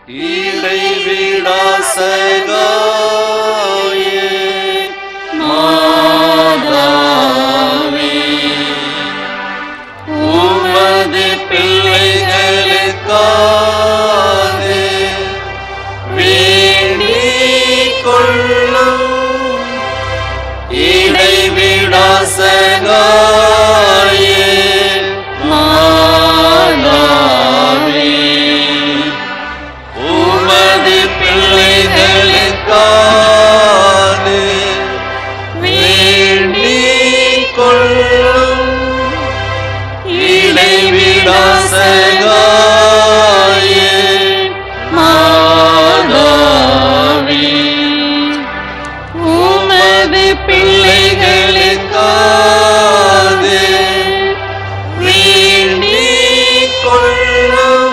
இடைவிடா சகாயே மாதாவே உமது பிள்ளைகளுக்காக வேண்டிக் கொள்ளும் இடைவிடா சகாயே மாதாவே உமது பிள்ளைகளுக்காக வேண்டிக் கொள்ளும் இடைவிடா சகாயே மாதாவே உமது பிள்ளைகளுக்காக வேண்டிக் கொள்ளும்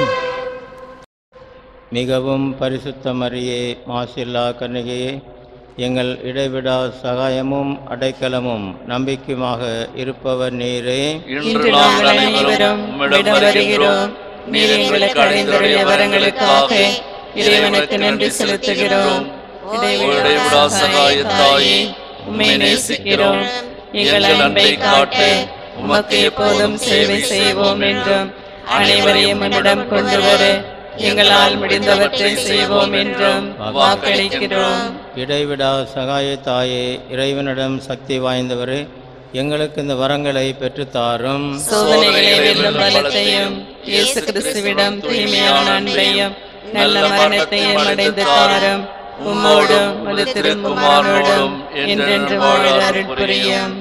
மிகவும் பரிசுத்த மரியே மாசில்லா கன்னிகையே எங்கள் இடைவிடா சகாயமும் அடைக்கலமும் நம்பிக்கையுமாக இருப்பவர் நீரே இன்று நாங்கள் அனைவரும் உம்மிடம் வருகிறோம் நீர் எங்களுக்கு அடைந்துள்ள வரங்களுக்காக இறைவனுக்கு நன்றி செலுத்துகிறோம் இடைவிடா சகாய தாயே உம்மை நேசிக்கிறோம் எங்கள் அன்பை காட்டு உமக்கு எப்போதும் சேவை செய்வோம் என்றும் அனைவரையும் உம்மிடம் கொண்டு வர எங்களால் முடிந்தவற்றை செய்வோம் என்றும் வாக்களிக்கிறோம் இடைவிடா சகாய தாயே இறைவனிடம் சக்தி வாய்ந்தவரே எங்களுக்கு இந்த வரங்களை பெற்றுத்தாரும் சோதனைகளை வெல்லும் பலத்தையும் இயேசு கிறிஸ்துவிடம் தூய்மையான அன்பையும் நல்ல மரணத்தையும் அடைந்து தாரும் உம்மோடும் அது திருக்குமாரோடும் என்றென்று வாழ அருள் புரியும்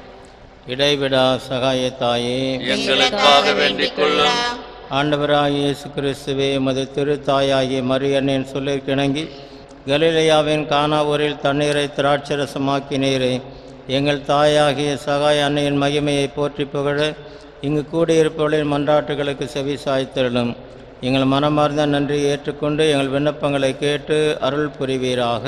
இடைவிடா சகாய தாயே எங்களுக்காக வேண்டிக் கொள்ளும் ஆண்டவராகிய இயேசு கிறிஸ்துவே உமது திருத்தாயாகிய மரியனின் சொல்லிற்கிணங்கி கலிலேயாவின் கானாவூரில் தண்ணீரை திராட்சரசமாக்கினீரே எங்கள் தாயாகிய சகாய அன்னையின் மகிமையை போற்றி புகழ இங்கு கூடியிருப்பவர்களின் மன்றாட்டுகளுக்கு செவி சாய்த்திரளும் எங்கள் மனமார்ந்த நன்றி ஏற்றுக்கொண்டு எங்கள் விண்ணப்பங்களை கேட்டு அருள் புரிவீராக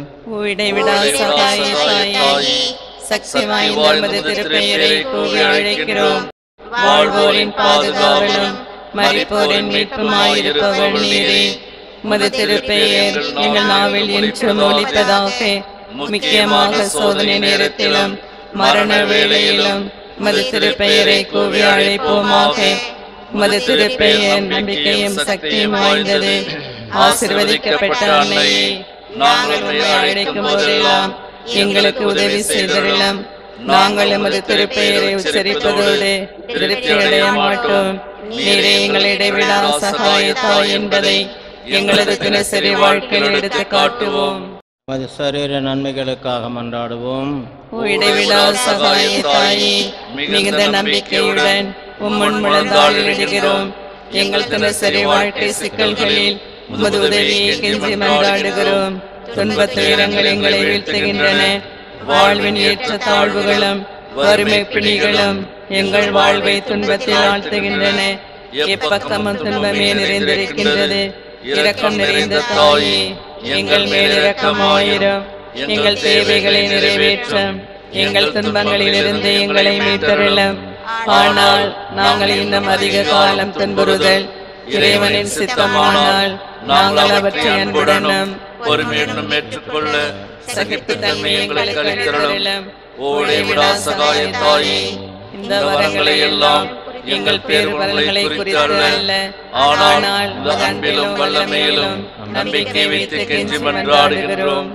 இடைவிடா சகாய தாயே சக்தி வாய்ந்த நமது திருப்பெயரை கூவி அழைக்கிறோம் வாழ்வோரின் பாதுகாவலும் மறிப்போரின் மீட்புமாயிருப்பவர் நீரே உமது திருப்பெயர் எங்கள் நாவில் என்றும் ஒலிப்பதாக முக்கியமாக சோதனை நேரத்திலும் மரண வேளையிலும் உமது திருப்பெயரை கூவி அழைப்போமாக உமது திருப்பெயர் நம்பிக்கையும் சக்தியும் வாய்ந்தது ஆசிர்வதிக்கப்பட்ட அன்னையே நாங்கள் உம்மை அழைக்கும் போதெல்லாம் எங்களுக்கு உதவி செய்தருளும் நாங்கள் எமது திருப்பெயரை உச்சரிப்பதோடு திருப்தி அடைய மாட்டோம் நீரே எங்கள் இடைவிடா சகாய தாய் என்பதை எங்களது தினசரி வாழ்க்கையில் எடுத்து காட்டுவோம் உமது சரீர நன்மைகளுக்காக மன்றாடுவோம் ஓ இடைவிடா சகாய தாயே மிகுந்த நம்பிக்கையுடன் உம்மன் முழந்தாள் எழுகிறோம் எங்கள் தினசரி வாழ்க்கை சிக்கல்களில் உமது உதவியை கெஞ்சி மன்றாடுகிறோம் துன்பத் துயரங்கள் எங்களை வீழ்த்துகின்றன வாழ்வின் ஏற்ற தாழ்வுகளும் வறுமை பிணிகளும் எங்கள் வாழ்வை துன்பத்தில் ஆழ்த்துகின்றன எப்பக்கமும் துன்பமே நிறைந்திருக்கின்றது இரக்கம் நிறைந்த தாயே எங்கள் மேல் இரக்கமாயிரம் எங்கள் தேவைகளை நிறைவேற்ற எங்கள் துன்பங்களிலிருந்து எங்களை மீட்டருளும் ஆனால் நாங்கள் இன்னும் அதிக காலம் துன்புறுதல் இறைவனின் சித்தமானால் நாங்கள் அவற்றை அன்புடனும் பொறுமையுடன் ஏற்றுக்கொள்ள சகிப்புத்தன்மை எங்களுக்கு அளித்தருளும் ஓடே விடா சகாய தாயே இந்த வரங்களை எல்லாம் எங்கள் பேருவல்களை குறித்து அல்ல ஆனால் உமது அன்பிலும் வல்லமையிலும் நம்பிக்கை வைத்து கெஞ்சி மன்றாடுகிறோம்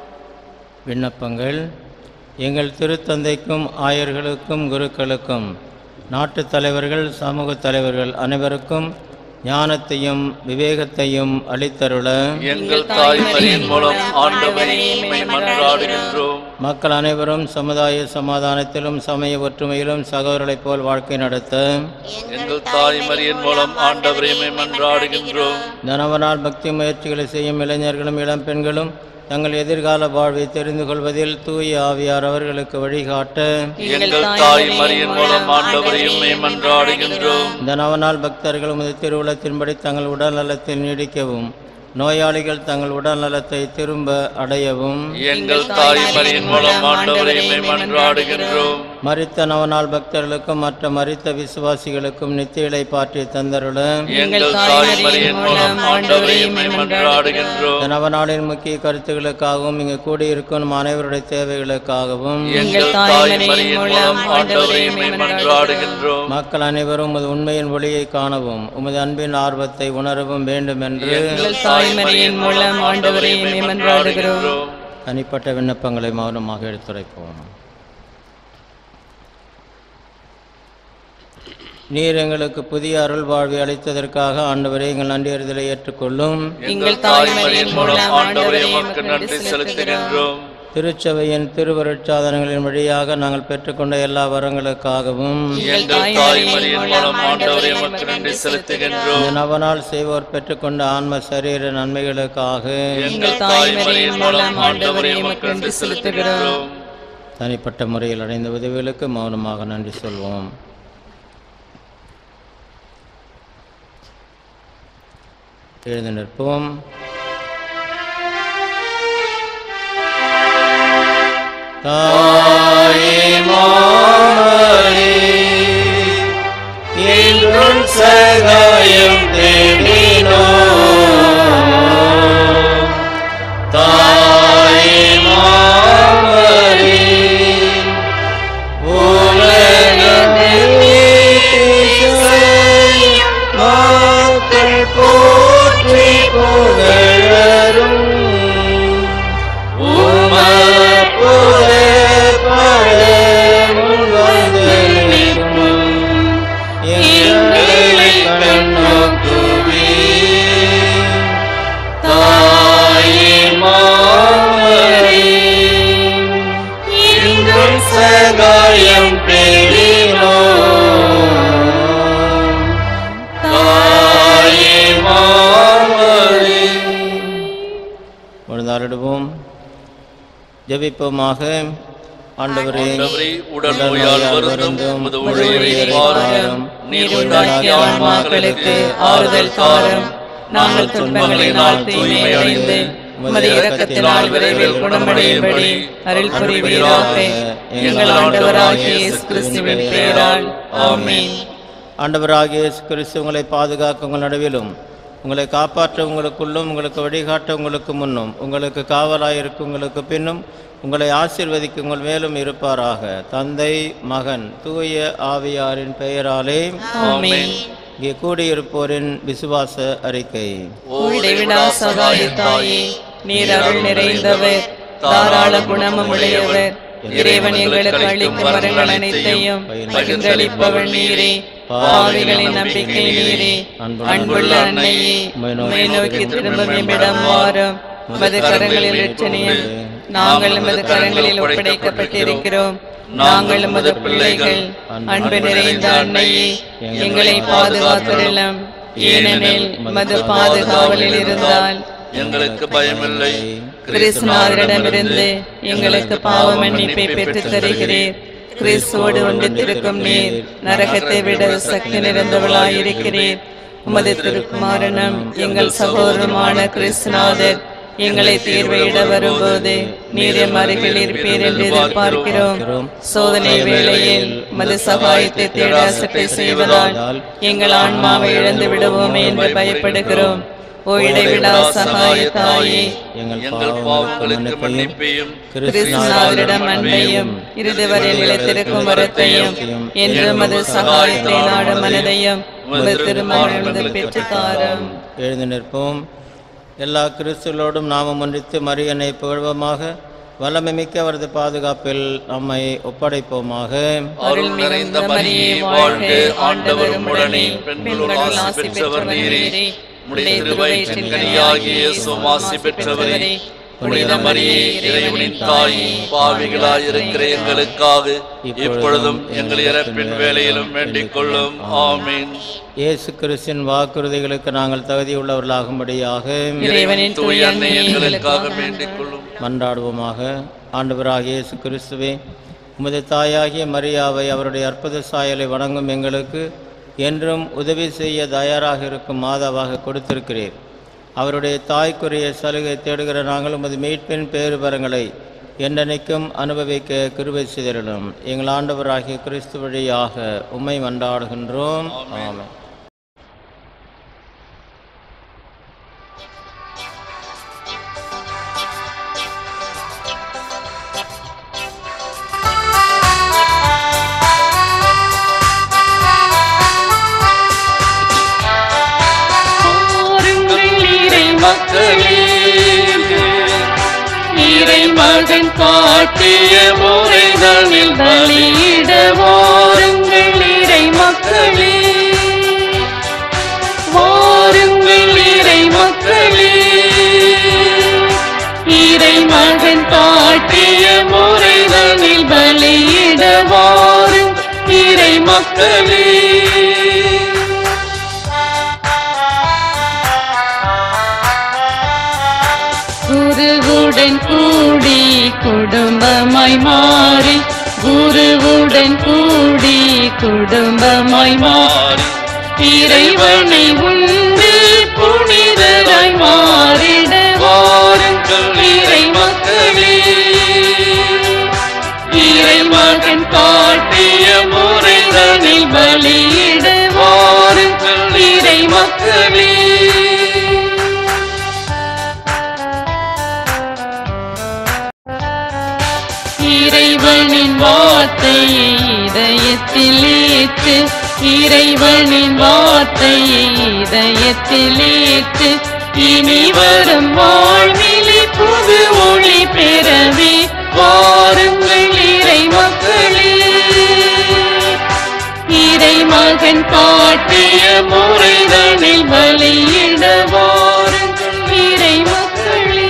விண்ணப்பங்கள் எங்கள் திருத்தந்தைக்கும் ஆயர்களுக்கும் குருக்களுக்கும் நாட்டுத் தலைவர்கள் சமூக தலைவர்கள் அனைவருக்கும் ஞானத்தையும் விவேகத்தையும் அளித்தருள எங்கள் தாய் மரியின் மூலம் ஆண்டவரை உம்மை மன்றாடுகின்றோம் மக்கள் அனைவரும் சமுதாய சமாதானத்திலும் சமய ஒற்றுமையிலும் சகோதரர்களைப் போல் வாழ்க்கை நடத்த எங்கள் தாய் மரியின் மூலம் ஆண்டவரை உம்மை மன்றாடுகின்றோம் தனவனால் பக்தி முயற்சிகளை செய்யும் இளைஞர்களும் இளம்பெண்களும் தங்கள் எதிர்கால வாழ்வை தெரிந்து கொள்வதில் தூய ஆவியார் அவர்களுக்கு வழிகாட்ட எங்கள் தாய் மரியின் மூலம் ஆண்டவரை உம்மை மன்றாடுகின்றோம் இந்த நவநாள் பக்தர்கள் உமது திருவுளத்தின்படி தங்கள் உடல் நலத்தில் நீடிக்கவும் நோயாளிகள் தங்கள் உடல் நலத்தை திரும்ப அடையவும் எங்கள் தாய் மரியின் மூலம் ஆண்டவரை மன்றாடுகின்றோம் மரித்த நவநாள் பக்தர்களுக்கும் மற்ற மரித்த விசுவாசிகளுக்கும் நித்தியலை பாற்றி தந்தருள எங்கள் தாய் மரியின் மூலம் ஆண்டவரை மன்றாடுகின்றோம் இந்த நவநாளின் முக்கிய கருத்துக்களுக்காகவும் இங்கு கூடியிருக்கும் நம் அனைவருடைய தேவைகளுக்காகவும் எங்கள் தாய் மரியின் மூலம் ஆண்டவரை மன்றாடுகின்றோம் மக்கள் அனைவரும் உமது உண்மையின் ஒளியை காணவும் உமது அன்பின் ஆர்வத்தை உணரவும் வேண்டும் என்று எங்கள் தாய் மரியின் மூலம் ஆண்டவரை மன்றாடுகிறோம் தனிப்பட்ட விண்ணப்பங்களை மௌனமாக எடுத்துரைப்போம் நீர் எங்களுக்கு புதிய அருள் வாழ்வை அளித்ததற்காக ஆண்டவரே எங்கள் நன்றியறிதலை ஏற்றுக்கொள்ளும் எங்கள் தாய் மரியின் மூலம் ஆண்டவரை உமக்கு நன்றி செலுத்துகின்றோம் திருச்சபையின் திருவருட்சாதனங்களின் வழியாக நாங்கள் பெற்றுக்கொண்ட எல்லா வரங்களுக்காகவும் எங்கள் தாய் மரியின் மூலம் ஆண்டவரை உமக்கு நன்றி செலுத்துகின்றோம் இந்த நவநாள் செய்வோர் பெற்றுக்கொண்ட ஆன்ம சரீர நன்மைகளுக்காக எங்கள் தாய் மரியின் மூலம் ஆண்டவரை உமக்கு நன்றி செலுத்துகின்றோம் தனிப்பட்ட முறையில் அடைந்த உதவிகளுக்கு மௌனமாக நன்றி சொல்வோம் எழுந்து நிற்போம் தாயே மாமரி என்றும் சகாயம் தேடினோ தாயே மாமரி மக்கள் போற்றி புகழரும் எங்களை கண்ணோக்குவி தாயே மாமரி இன்றும் சகாயம் பெறினோ தாயே மாமரி முழுந்தாரிடுவோம் ஜெபிப்போமாக ஆண்டவரே ஆண்டவரே உடல் நோயால் வருந்தும் உமது ஊழியரை பாரும் நீர் உண்டாக்கிய ஆன்மாக்களுக்கு ஆறுதல் தாரும் நாங்கள் துன்பங்களினால் தூய்மை அடைந்து உமது இரக்கத்தினால் விரைவில் குணமடையும்படி அருள் புரிவீராக எங்கள் ஆண்டவராகிய இயேசு கிறிஸ்துவின் பெயரால் ஆமென் ஆண்டவராகிய இயேசு கிறிஸ்து உங்களை பாதுகாக்க உங்கள் நடுவிலும் உங்களை காப்பாற்ற உங்களுக்குள்ளும் உங்களுக்கு வழிகாட்ட உங்களுக்கு முன்னும் உங்களுக்கு காவலாயிருக்கும் உங்களுக்கு பின்னும் உங்களை ஆசீர்வதிக்க உங்கள் மேலும் இருப்பாராக தந்தை மகன் தூய ஆவியாரின் பெயராலே ஆமென் இங்கே கூடியிருப்போரின் விசுவாச அறிக்கை இடைவிடா சகாய தாயே நீர் அருள் நிறைந்தவர் தாராள குணமும் உடையவர் இறைவன் எங்களுக்கு அளிக்கும் வரங்கள் அனைத்தையும் பகிர்ந்தளிப்பவள் நீரே பாவிகளின் நம்பிக்கை நீரே அன்புள்ள அன்னையே உம்மை நோக்கி திரும்ப எம்மிடம் வாரும் உமது கரங்களில் ரட்சணியம் நாங்கள் உமது கரங்களில் ஒப்படைக்கப்பட்டிருக்கிறோம் நாங்கள் உமது பிள்ளைகள் அன்பு நிறைந்த அன்னையே எங்களை பாதுகாத்திருளும் ஏனெனில் உமது பாதுகாவலில் இருந்தால் எங்களுக்கு பயமில்லை கிறிஸ்துநாதரிடமிருந்து எங்களுக்கு பாவ மன்னிப்பை பெற்றுத் தருகிறீர் கிறிஸ்துவோடு ஒன்றித்திருக்கும் நீர் நரகத்தை விட சக்தி நிறைந்தவளாயிருக்கிறீர் உமது திருக்குமாரனும் எங்கள் சகோதரமான கிறிஸ்துநாதர் எங்களை தீர்வையிட வரும்போது நீர் எம் அருகில் இருப்பீர் என்று எதிர்பார்க்கிறோம் சோதனை வேளையில் உமது சகாயத்தை தேட அசட்டை செய்வதால் எங்கள் ஆன்மாவை இழந்து விடுவோமே என்று பயப்படுகிறோம் ஓ இடைவிடா சகாய தாயே எங்கள் பாவங்களுக்கு மன்னிப்பையும் கிறிஸ்துநாதரிடம் அன்பையும் இறுதி வரை நிலைத்திருக்கும் வரத்தையும் என்று மது சகாயத்தை நாடு மனதையும் உமது திருமணம் பெற்று தாரும் எழுந்து நிற்போம் எல்லா கிறிஸ்துகளோடும் நாமம் ஒன்றித்து மரியனை புகழ்வோமாக வல்லமை மிக்க அவரது பாதுகாப்பில் நம்மை ஒப்படைப்போமாக அருள் நிறைந்த மரியே வாழ்க ஆண்டவர் உடனே பெண்களுள் ஆசி பெற்றவர் நீரே உடைய திருவயிற்றின் கனியாகிய சுமாசி பெற்றவரே புனித மரியே இறைவனின் தாய் பாவிகளாயிருக்கிற எங்களுக்காக இப்பொழுதும் எங்கள் இறப்பின் வேலையிலும் வேண்டிக் கொள்ளும் ஆமீன் இயேசு கிறிஸ்தின் வாக்குறுதிகளுக்கு நாங்கள் தகுதியுள்ளவர்களாகும்படியாக இறைவனின் தூய தூய அன்னை அன்னை எங்களுக்காக வேண்டிக் கொள்ளும் மன்றாடுவோமாக ஆண்டவராகிய இயேசு கிறிஸ்துவே உமது தாயாகிய மரியாவை அவருடைய அற்புத சாயலை வணங்கும் எங்களுக்கு என்றும் உதவி செய்ய தயாராக இருக்கும் மாதாவாக கொடுத்திருக்கிறீர் அவருடைய தாய்க்குரிய சலுகை தேடுகிற நாங்கள் உமது மீட்பின் பேறுபரங்களை என்றென்னைக்கும் அனுபவிக்க கிருபை செய்திடலும் எங்கள் ஆண்டவராகிய கிறிஸ்து வழியாக உம்மை மன்றாடுகின்றோம் ஆமென் பாருங்கள் இறை மக்களே இறை மகன் காட்டிய முறைகளில் பலியிட வாருங்கள் இறை மக்களே வாருங்கள் இறை மக்களே இறை மகன் காட்டிய முறைகளில் பலியிட வாருங்கள் இறை மக்களே குருவுடன் கூடி குடும்பமாய் மாறி குருவுடன் கூடி குடும்பமாய் மாறி இறைவனை உண்டு புனிதராய் மாறிட வாருங்கள் இறை மக்களே இறை மகன் காட்டிய முறைதனில் பலியிட வாருங்கள் இறை மக்களே இறைவனின் வார்த்தையை இதயத்தில் ஏற்று இறைவனின் வார்த்தையை இதயத்தில் ஏற்று இனி வரும் வாழ்விலே புது ஒளி பெறவே வாருங்கள் இறை மக்களே இறை மகன் காட்டிய முறைதனில் பலியிட வாருங்கள் இறை மக்களே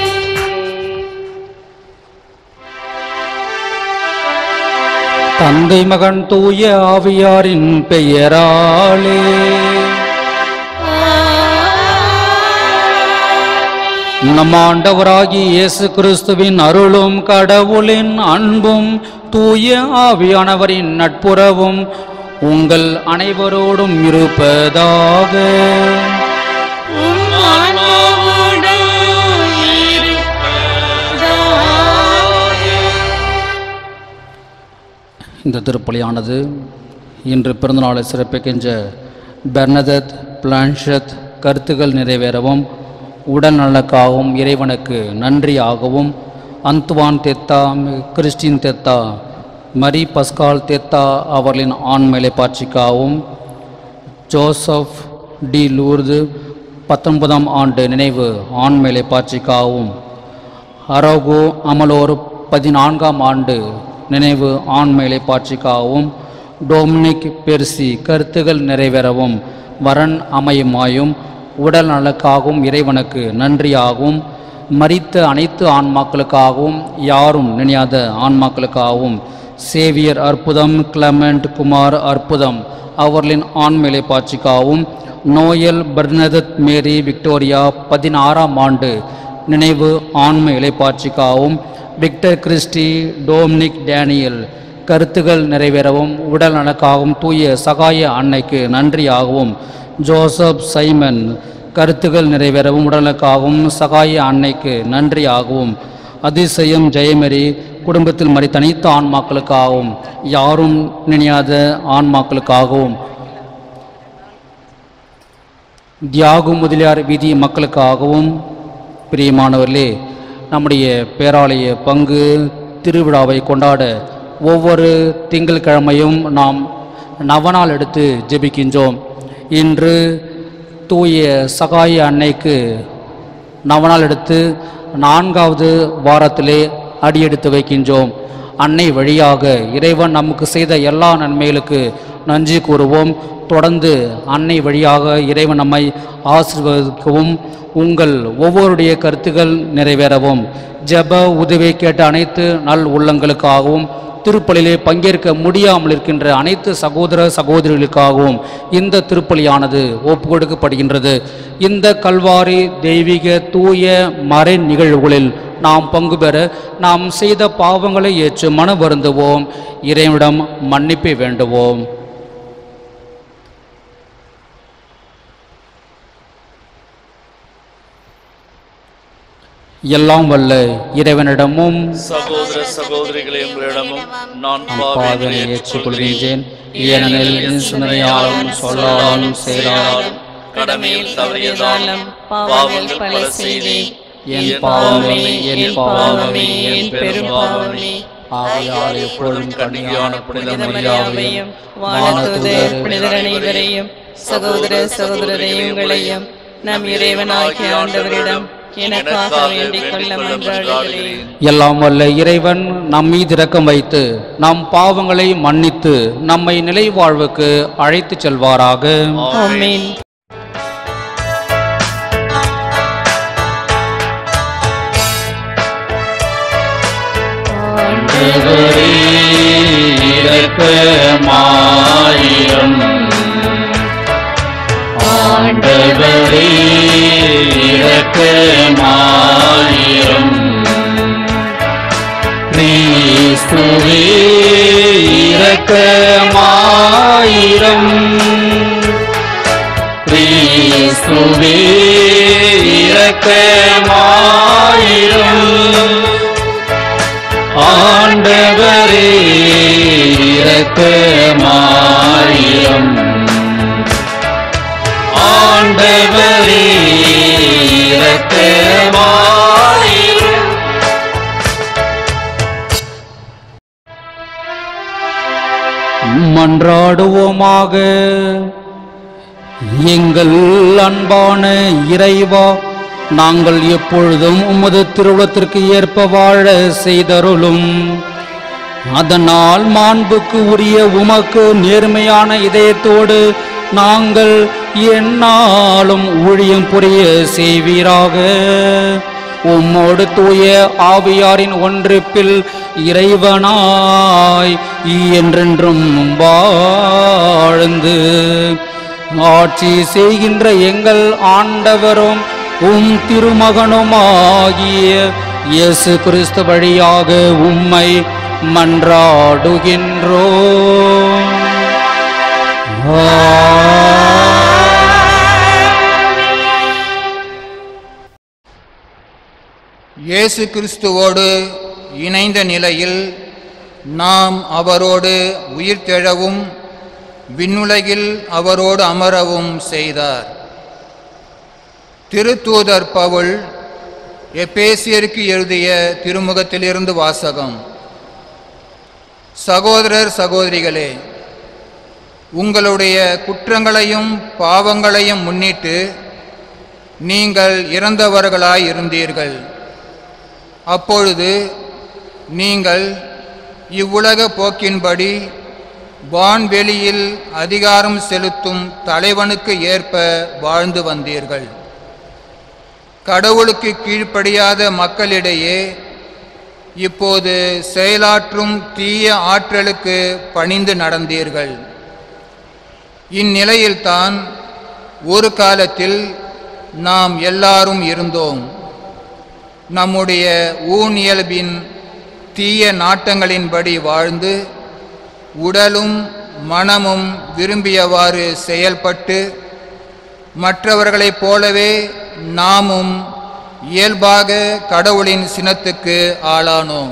தந்தை மகன் தூய ஆவியாரின் பெயராலே நம் ஆண்டவராகி இயேசு கிறிஸ்துவின் அருளும் கடவுளின் அன்பும் தூய ஆவியானவரின் நட்புறவும் உங்கள் அனைவரோடும் இருப்பதாக உம் ஆன்மாவோடும் இருப்பதாக. இந்த திருப்பலியானது இன்று பிறந்தநாளை சிறப்பிக்கின்ற பெர்னதத் பிளான்ஷத் கருத்துக்கள் நிறைவேறவும் உடல் நலனுக்காகவும் இறைவனுக்கு நன்றியாகவும் அந்துவான் தெத்தா கிறிஸ்டின் தெத்தா மரி பஸ்கால் தெத்தா அவர்களின் ஆண்மைலை பாட்சிக்காகவும் ஜோசப் டி லூர்து பத்தொன்பதாம் ஆண்டு நினைவு ஆண்மைலை பாட்சிக்காகவும் அரகோ அமலோர் பதினான்காம் ஆண்டு நினைவு ஆண்மைலை பாட்சிக்காகவும் டொமினிக் பெர்சி கருத்துகள் நிறைவேறவும் வரன் அமையுமாயும் உடல் நலக்காகவும் இறைவனுக்கு நன்றியாகவும் மரித்த அனைத்து ஆன்மாக்களுக்காகவும் யாரும் நினையாத ஆன்மாக்களுக்காகவும் சேவியர் அற்புதம் கிளமெண்ட் குமார் அற்புதம் அவர்களின் ஆண்மைலை பாட்சிக்காகவும் நோயல் பர்னதத் மேரி விக்டோரியா பதினாறாம் ஆண்டு நினைவு ஆண்மை இலைப்பாட்சிக்காகவும் விக்டர் கிறிஸ்டி டோம்னிக் டேனியல் கருத்துகள் நிறைவேறவும் உடல் நலக்காகவும் தூய சகாய அன்னைக்கு நன்றியாகவும் ஜோசப் சைமன் கருத்துகள் நிறைவேறவும் உடலுக்காகவும் சகாய அன்னைக்கு நன்றியாகவும் அதிசயம் ஜெயமரி குடும்பத்தில் மறித்த அனைத்து ஆன்மாக்களுக்காகவும் யாரும் நினையாத ஆன்மாக்களுக்காகவும் தியாகு முதலியார் வீதி மக்களுக்காகவும் பிரியமானவர்களே நம்முடைய பேராலய பங்கு திருவிழாவை கொண்டாட ஒவ்வொரு திங்கட்கிழமையும் நாம் நவநாள் எடுத்து ஜெபிக்கின்றோம் இன்று தூய சகாய அன்னைக்கு நவநாள் எடுத்து நான்காவது வாரத்திலே அடியெடுத்து வைக்கின்றோம் அன்னை வழியாக இறைவன் நமக்கு செய்த எல்லா நன்மைகளுக்கு நன்றி கூறுவோம் தொடர்ந்து அன்னை வழியாக இறைவன் நம்மை ஆசீர்வதிக்கவும் உங்கள் ஒவ்வொருடைய கருத்துக்கள் நிறைவேறவும் ஜெப உதவி கேட்ட அனைத்து நல் உள்ளங்களுக்காகவும் திருப்பலிலே பங்கேற்க முடியாமல் இருக்கின்ற அனைத்து சகோதர சகோதரிகளுக்காகவும் இந்த திருப்பலியானது ஒப்பு கொடுக்கப்படுகின்றது இந்த கல்வாரி தெய்வீக தூய மறை நிகழ்வுகளில் நாம் பங்கு பெற நாம் செய்த பாவங்களை ஏற்று மன வருந்துவோம் இறைவனிடம் மன்னிப்பை வேண்டுவோம் எல்லாம் வல்ல இறைவனிடமும் சகோதர சகோதரிகளே உங்களிடமும் நான் பாவிகளை பாதனை ஏற்றுக்கொள்கின்றேன் ஏனெனில் என் சிந்தனையாலும் சொல்லாலும் செயலாலும் கடமையில் தவறியதாலும் பாவங்கள் பல செய்தி என் பாவமே என் பாவமே என் பெரும் பாவமே ஆகையால் எப்பொழுதும் கண்ணியான புனித மரியாவையும் வானதூதர் புனிதர் அனைவரையும் சகோதர சகோதரரை உங்களையும் நம் இறைவனாகிய ஆண்டவரிடம் எனக்காக வேண்டிக் கொள்ள மன்றாடுகிறேன் எல்லாம் வல்ல இறைவன் நம் மீது இரக்கம் வைத்து நம் பாவங்களை மன்னித்து நம்மை நிலை வாழ்வுக்கு அழைத்துச் செல்வாராக ஆமென் இரக்கமாயிரம் ஆண்டவரே இரக்கமாயிரம் கிறிஸ்துவே இரக்கமாயிரம் கிறிஸ்துவே இரக்கமாயிரம் ஆண்டவரே இரக்கமாயிரம் ஆண்டவரே இரக்கமாயிரம் மன்றாடுவோமாக எங்கள் அன்பான இறைவா நாங்கள் எப்பொழுதும் உமது திருவுளத்திற்கு ஏற்ப வாழ செய்தருளும் அதனால் மாண்புக்கு உரிய உமக்கு நேர்மையான இதயத்தோடு நாங்கள் எந்நாளும் ஊழியம் புரிய செய்வீராக உம்மோடு தூய ஆவியாரின் ஒன்றிப்பில் இறைவனாய் என்றென்றும் வாழ்ந்து ஆட்சி செய்கின்ற எங்கள் ஆண்டவரும் உம் திருமகனுமாகிய இயேசு கிறிஸ்து வழியாக உம்மை மன்றாடுகின்றோம் இயேசு கிறிஸ்துவோடு இணைந்த நிலையில் நாம் அவரோடு உயிர்த்தெழவும் விண்ணுலகில் அவரோடு அமரவும் செய்தார் திருத்தூதர் பவுல் எபேசியருக்கு எழுதிய திருமுகத்திலிருந்து வாசகம் சகோதரர் சகோதரிகளே உங்களுடைய குற்றங்களையும் பாவங்களையும் முன்னிட்டு நீங்கள் இறந்தவர்களாய் இருந்தீர்கள் அப்பொழுது நீங்கள் இவ்வுலக போக்கின்படி வான்வெளியில் அதிகாரம் செலுத்தும் தலைவனுக்கு ஏற்ப வாழ்ந்து வந்தீர்கள் கடவுளுக்கு கீழ்ப்படியாத மக்களிடையே இப்போது செயலாற்றும் தீய ஆற்றலுக்கு பணிந்து நடந்தீர்கள் இந்நிலையில்தான் ஒரு காலத்தில் நாம் எல்லாரும் இருந்தோம் நம்முடைய ஊனியல்பின் தீய நாட்டங்களின்படி வாழ்ந்து உடலும் மனமும் விரும்பியவாறு செயல்பட்டு மற்றவர்களைப் போலவே நாமும் இயல்பாக கடவுளின் சினத்துக்கு ஆளானோம்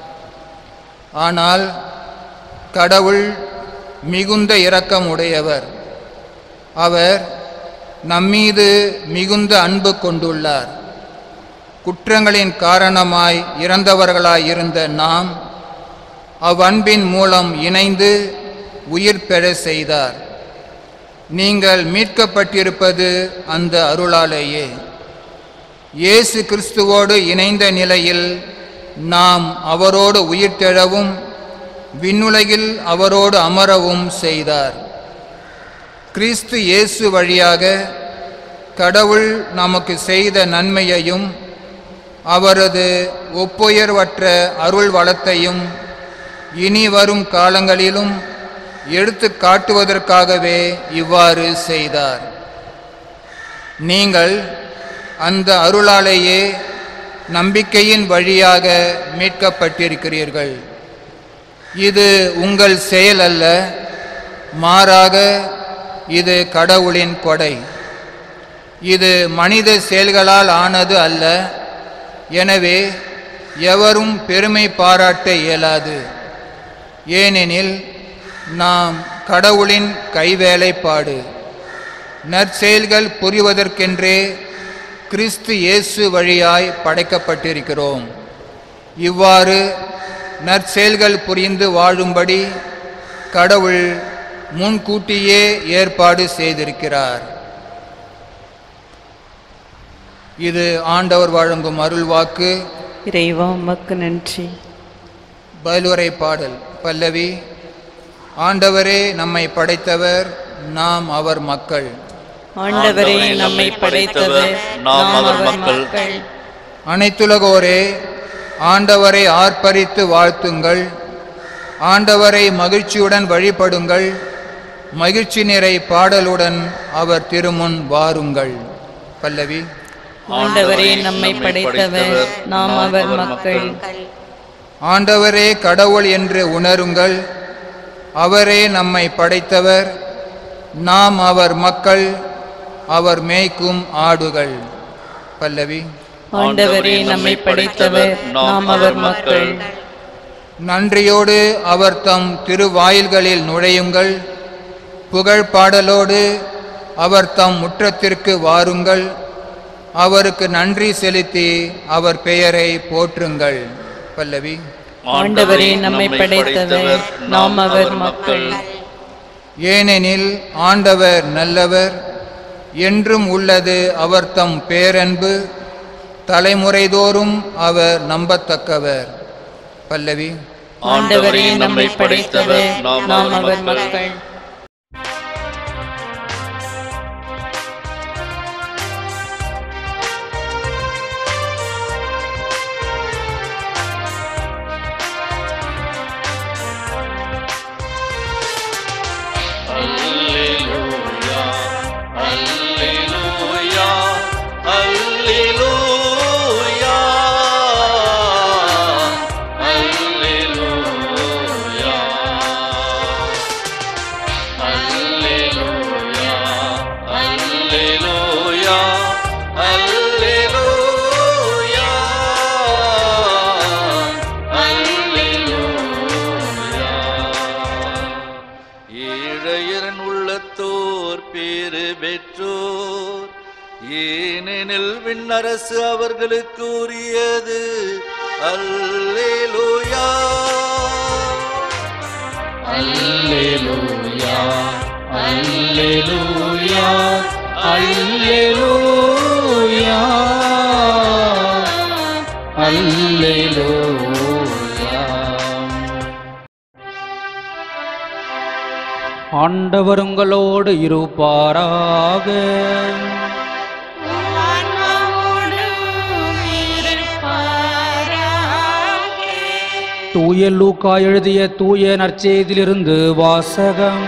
ஆனால் கடவுள் மிகுந்த இரக்கம் உடையவர் அவர் நம்மீது மிகுந்த அன்பு கொண்டுள்ளார் குற்றங்களின் காரணமாய் இறந்தவர்களாய் இருந்த நாம் அவ்வன்பின் மூலம் இணைந்து உயிர் பெற செய்தார் நீங்கள் மீட்கப்பட்டிருப்பது அந்த அருளாலேயே இயேசு கிறிஸ்துவோடு இணைந்த நிலையில் நாம் அவரோடு உயிர்த்தெழவும் விண்ணுலகில் அவரோடு அமரவும் செய்தார் கிறிஸ்து இயேசு வழியாக கடவுள் நமக்கு செய்த நன்மையையும் அவரது ஒப்புயர்வற்ற அருள் வளத்தையும் இனி வரும் காலங்களிலும் எடுத்து காட்டுவதற்காகவே இவ்வாறு செய்தார் நீங்கள் அந்த அருளாலேயே நம்பிக்கையின் வழியாக மீட்கப்பட்டிருக்கிறீர்கள் இது உங்கள் செயல் அல்ல மாறாக இது கடவுளின் கொடை இது மனித செயல்களால் ஆனது அல்ல எனவே எவரும் பெருமை பாராட்ட இயலாது ஏனெனில் நாம் கடவுளின் கைவேலைப்பாடு நற்செயல்கள் புரிவதற்கென்றே கிறிஸ்து இயேசு வழியாய் படைக்கப்பட்டிருக்கிறோம் இவ்வாறு நற்செயல்கள் புரிந்து வாழும்படி கடவுள் முன்கூட்டியே ஏற்பாடு செய்திருக்கிறார் இது ஆண்டவர் வழங்கும் அருள்வாக்கு இறைவா உமக்கு நன்றி பதிலுரை பாடல் பல்லவி ஆண்டவரே நம்மை படைத்தவர் நாம் அவர் மக்கள் ஆண்டவரே நம்மை படைத்தவர் நாம் அவர் மக்கள் அனைத்துலகோரே ஆண்டவரை ஆர்ப்பரித்து வாழ்த்துங்கள் ஆண்டவரை மகிழ்ச்சியுடன் வழிபடுங்கள் மகிழ்ச்சி நிறை பாடலுடன் அவர் திருமுன் வாருங்கள் பல்லவி ஆண்டவரே நம்மை படைத்தவர் நாம் அவர் மக்கள் ஆண்டவரே கடவுள் என்று உணருங்கள் அவரே நம்மை படைத்தவர் நாம் அவர் மக்கள் அவர் மேய்க்கும் ஆடுகள் பல்லவி ஆண்டவரே நம்மை படைத்தவர் நாம் அவர் மக்கள் நன்றியோடு அவர் தம் திருவாயில்களில் நுழையுங்கள் புகழ் பாடலோடு அவர் தம் முற்றத்திற்கு வாருங்கள் அவருக்கு நன்றி செலுத்தி அவர் பெயரை போற்றுங்கள் பல்லவி ஆண்டவரே நம்மை படைத்தவர் நாம் அவர் மக்கள் ஏனெனில் ஆண்டவர் நல்லவர் என்றும் உள்ளது அவர் தம் பேரன்பு தலைமுறைதோறும் அவர் நம்பத்தக்கவர் பல்லவி ஆண்டவரே நம்மை படைத்தவர் நாம் அவர் மக்கள் அல்லேலூயா அல்லேலூயா அல்லேலூயா அல்லேலூயா அல்லேலூயா அல்லேலூயா அல்லேலூயா அல்லேலூயா ஏழையரன் உள்ளத்தோர் பேறு பெற்றோர் ஏனெனில் விண்ணரசு அவர்களுக்கு உரியது அல்லேலூயா அல்லேலூயா அல்லேலூயா அல்லேலூயா அல்லேலூயா ஆண்டவர் உங்களோடு இருப்பாராக தூய லூக்கா எழுதிய தூய நற்செய்தியிலிருந்து வாசகம்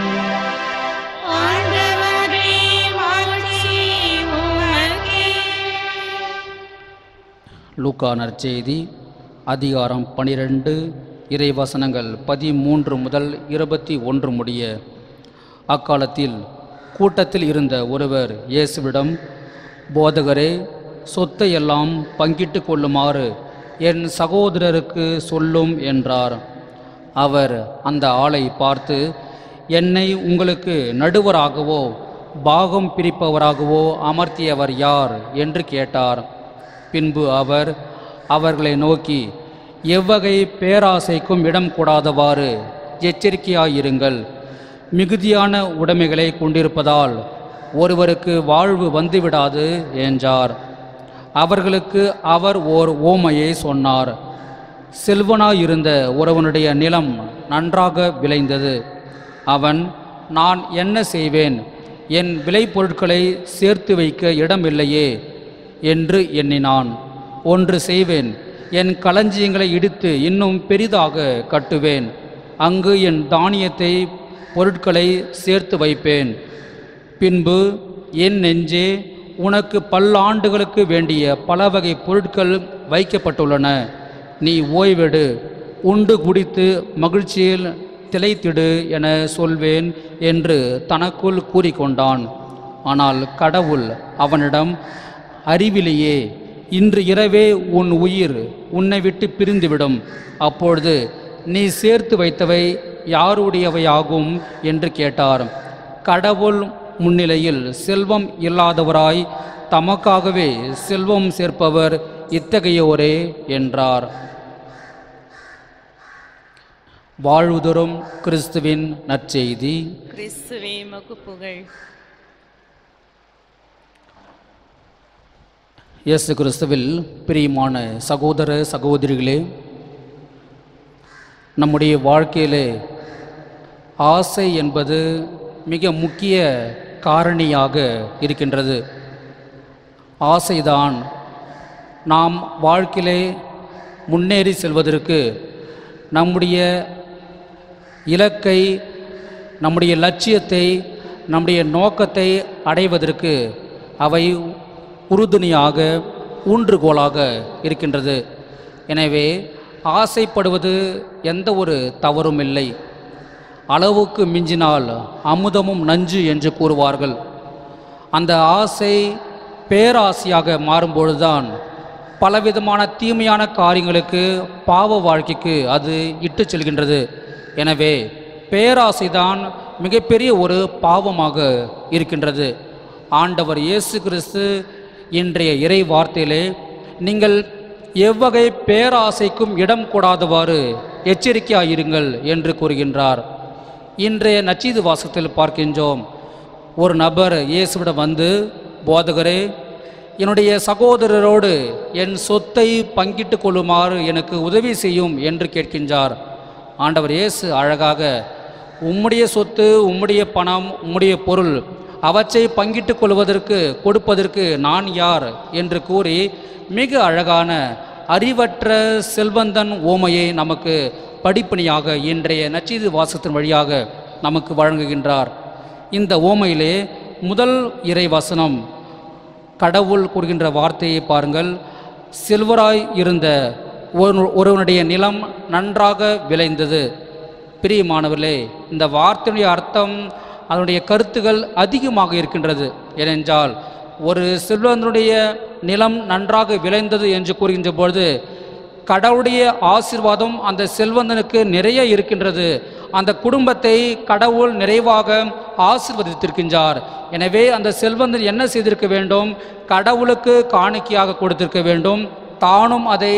லூக்கா நற்செய்தி அதிகாரம் பனிரெண்டு இறைவசனங்கள் பதிமூன்று முதல் இருபத்தி ஒன்று முடிய அக்காலத்தில் கூட்டத்தில் இருந்த ஒருவர் இயேசுவிடம் போதகரே சொத்தை எல்லாம் பங்கிட்டு கொள்ளுமாறு என் சகோதரருக்கு சொல்லும் என்றார் அவர் அந்த ஆளை பார்த்து என்னை உங்களுக்கு நடுவராகவோ பாகம் பிரிப்பவராகவோ அமர்த்தியவர் யார் என்று கேட்டார் பின்பு அவர் அவர்களை நோக்கி எவ்வகை பேராசைக்கும் இடம் கூடாதவாறு எச்சரிக்கையாயிருங்கள் மிகுதியான உடைமைகளை கொண்டிருப்பதால் ஒருவருக்கு வாழ்வு வந்துவிடாது என்றார் அவர்களுக்கு அவர் ஓர் ஓமையை சொன்னார் செல்வனாயிருந்த ஒருவனுடைய நிலம் நன்றாக விளைந்தது அவன் நான் என்ன செய்வேன் என் விளைபொருட்களை சேர்த்து வைக்க இடமில்லையே என்று எண்ணினான் ஒன்று செய்வேன் என் களஞ்சியங்களை இடித்து இன்னும் பெரிதாக கட்டுவேன் அங்கு என் தானியத்தை பொருட்களை சேர்த்து வைப்பேன் பின்பு என் நெஞ்சே உனக்கு பல்லாண்டுகளுக்கு வேண்டிய பல வகை பொருட்கள் வைக்கப்பட்டுள்ளன நீ ஓய்வெடு உண்டு குடித்து மகிழ்ச்சியில் திளைத்திடு என சொல்வேன் என்று தனக்குள் கூறிக்கொண்டான் ஆனால் கடவுள் அவனிடம் அறிவிலேயே இன்று இரவே உன் உயிர் உன்னை விட்டு பிரிந்துவிடும் அப்பொழுது நீ சேர்த்து வைத்தவை யாருடையவையாகும் என்று கேட்டார் கடவுள் முன்னிலையில் செல்வம் இல்லாதவராய் தமக்காகவே செல்வம் சேர்ப்பவர் இத்தகையோரே என்றார் வாழ்வுதரும் கிறிஸ்துவின் நற்செய்தி கிறிஸ்துவே மக்கு புகழ் இயேசு கிறிஸ்துவில் பிரியமான சகோதர சகோதரிகளே நம்முடைய வாழ்க்கையிலே ஆசை என்பது மிக முக்கிய காரணியாக இருக்கின்றது ஆசைதான் நாம் வாழ்க்கையிலே முன்னேறி செல்வதற்கு நம்முடைய இலக்கை நம்முடைய லட்சியத்தை நம்முடைய நோக்கத்தை அடைவதற்கு அவை உறுதுணையாக ஊன்றுகோலாக இருக்கின்றது எனவே ஆசைப்படுவது எந்த ஒரு தவறும் இல்லை அளவுக்கு மிஞ்சினால் அமுதமும் நஞ்சு என்று கூறுவார்கள் அந்த ஆசை பேராசையாக மாறும்பொழுதுதான் பலவிதமான தீமையான காரியங்களுக்கு பாவ வாழ்க்கைக்கு அது இட்டுச் செல்கின்றது எனவே பேராசைதான் மிகப்பெரிய ஒரு பாவமாக இருக்கின்றது ஆண்டவர் இயேசு கிறிஸ்து இன்றைய இறை வார்த்தையிலே நீங்கள் எவ்வகை பேராசைக்கும் இடம் கூடாதவாறு எச்சரிக்கையாயிருங்கள் என்று கூறுகின்றார் இன்றைய நச்சீது வாசகத்தில் பார்க்கின்றோம் ஒரு நபர் இயேசுவிடம் வந்து போதகரே என்னுடைய சகோதரரோடு என் சொத்தை பங்கிட்டு கொள்ளுமாறு எனக்கு உதவி செய்யும் என்று கேட்கின்றார் ஆண்டவர் இயேசு அழகாக உம்முடைய சொத்து உம்முடைய பணம் உம்முடைய பொருள் அவற்றை பங்கிட்டுக் கொள்வதற்கு கொடுப்பதற்கு நான் யார் என்று கூறி மிக அழகான அறிவற்ற செல்வந்தன் ஓமையை நமக்கு படிப்பணியாக இன்றைய நச்சீது வாசத்தின் வழியாக நமக்கு வழங்குகின்றார் இந்த ஓமையிலே முதல் இறை வசனம் கடவுள் கூறுகின்ற வார்த்தையை பாருங்கள் செல்வராய் இருந்த ஒரு- ஒருவனுடைய நிலம் நன்றாக விளைந்தது பிரியமானவர்களே இந்த வார்த்தையுடைய அர்த்தம் அதனுடைய கருத்துகள் அதிகமாக இருக்கின்றது ஏனென்றால் ஒரு செல்வந்தனுடைய நிலம் நன்றாக விளைந்தது என்று கூறுகின்ற பொழுது கடவுளுடைய ஆசீர்வாதம் அந்த செல்வந்தனுக்கு நிறைய இருக்கின்றது அந்த குடும்பத்தை கடவுள் நிறைவாக ஆசீர்வதித்திருக்கின்றார் எனவே அந்த செல்வந்தன் என்ன செய்திருக்க வேண்டும் கடவுளுக்கு காணிக்கையாக கொடுத்திருக்க வேண்டும் தானும் அதை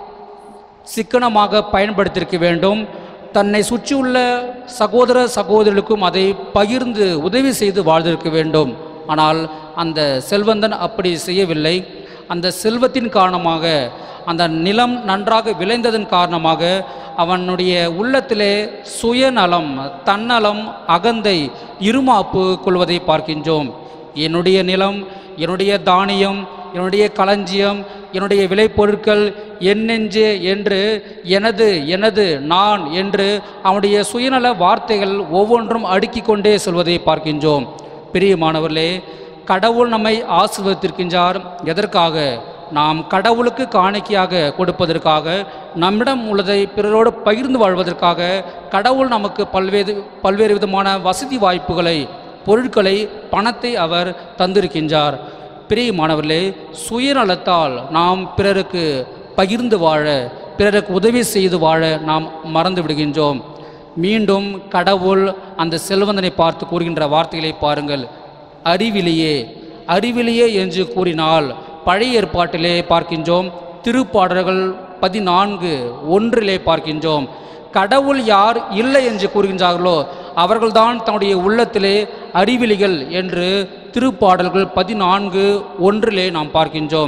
சிக்கனமாக பயன்படுத்தியிருக்க வேண்டும் தன்னை சுற்றியுள்ள சகோதர சகோதரிகளுக்கும் அதை பகிர்ந்து உதவி செய்து வாழ்ந்திருக்க வேண்டும் ஆனால் அந்த செல்வந்தன் அப்படி செய்யவில்லை அந்த செல்வத்தின் காரணமாக அந்த நிலம் நன்றாக விளைந்ததன் காரணமாக அவனுடைய உள்ளத்திலே சுயநலம் தன்னலம் அகந்தை இருமாப்பு கொள்வதை பார்க்கின்றோம் என்னுடைய நிலம் என்னுடைய தானியம் என்னுடைய களஞ்சியம் என்னுடைய விளைபொருட்கள் என்னெஞ்சே என்று எனது எனது நான் என்று அவனுடைய சுயநல வார்த்தைகள் ஒவ்வொன்றும் அடுக்கிக் கொண்டே செல்வதை பார்க்கின்றோம் பிரியமானவர்களே கடவுள் நம்மை ஆசீர்வதித்திருக்கின்றார் எதற்காக நாம் கடவுளுக்கு காணிக்கையாக கொடுப்பதற்காக நம்மிடம் உள்ளதை பிறரோடு பகிர்ந்து வாழ்வதற்காக கடவுள் நமக்கு பல்வேறு பல்வேறு விதமான வசதி வாய்ப்புகளை பொருட்களை பணத்தை அவர் தந்திருக்கின்றார் பிரியமானவர்களே சுயநலத்தால் நாம் பிறருக்கு பகிர்ந்து வாழ பிறருக்கு உதவி செய்து வாழ நாம் மறந்து விடுகின்றோம் மீண்டும் கடவுள் அந்த செல்வந்தனை பார்த்து கூறுகின்ற வார்த்தைகளை பாருங்கள் அறிவிலியே அறிவிலியே என்று கூறினால் பழைய ஏற்பாட்டிலே பார்க்கின்றோம் திருப்பாடல்கள் பதினான்கு ஒன்றிலே பார்க்கின்றோம் கடவுள் யார் இல்லை என்று கூறுகின்றார்களோ அவர்கள்தான் தன்னுடைய உள்ளத்திலே அறிவிலிகள் என்று திருப்பாடல்கள் பதினான்கு ஒன்றிலே நாம் பார்க்கின்றோம்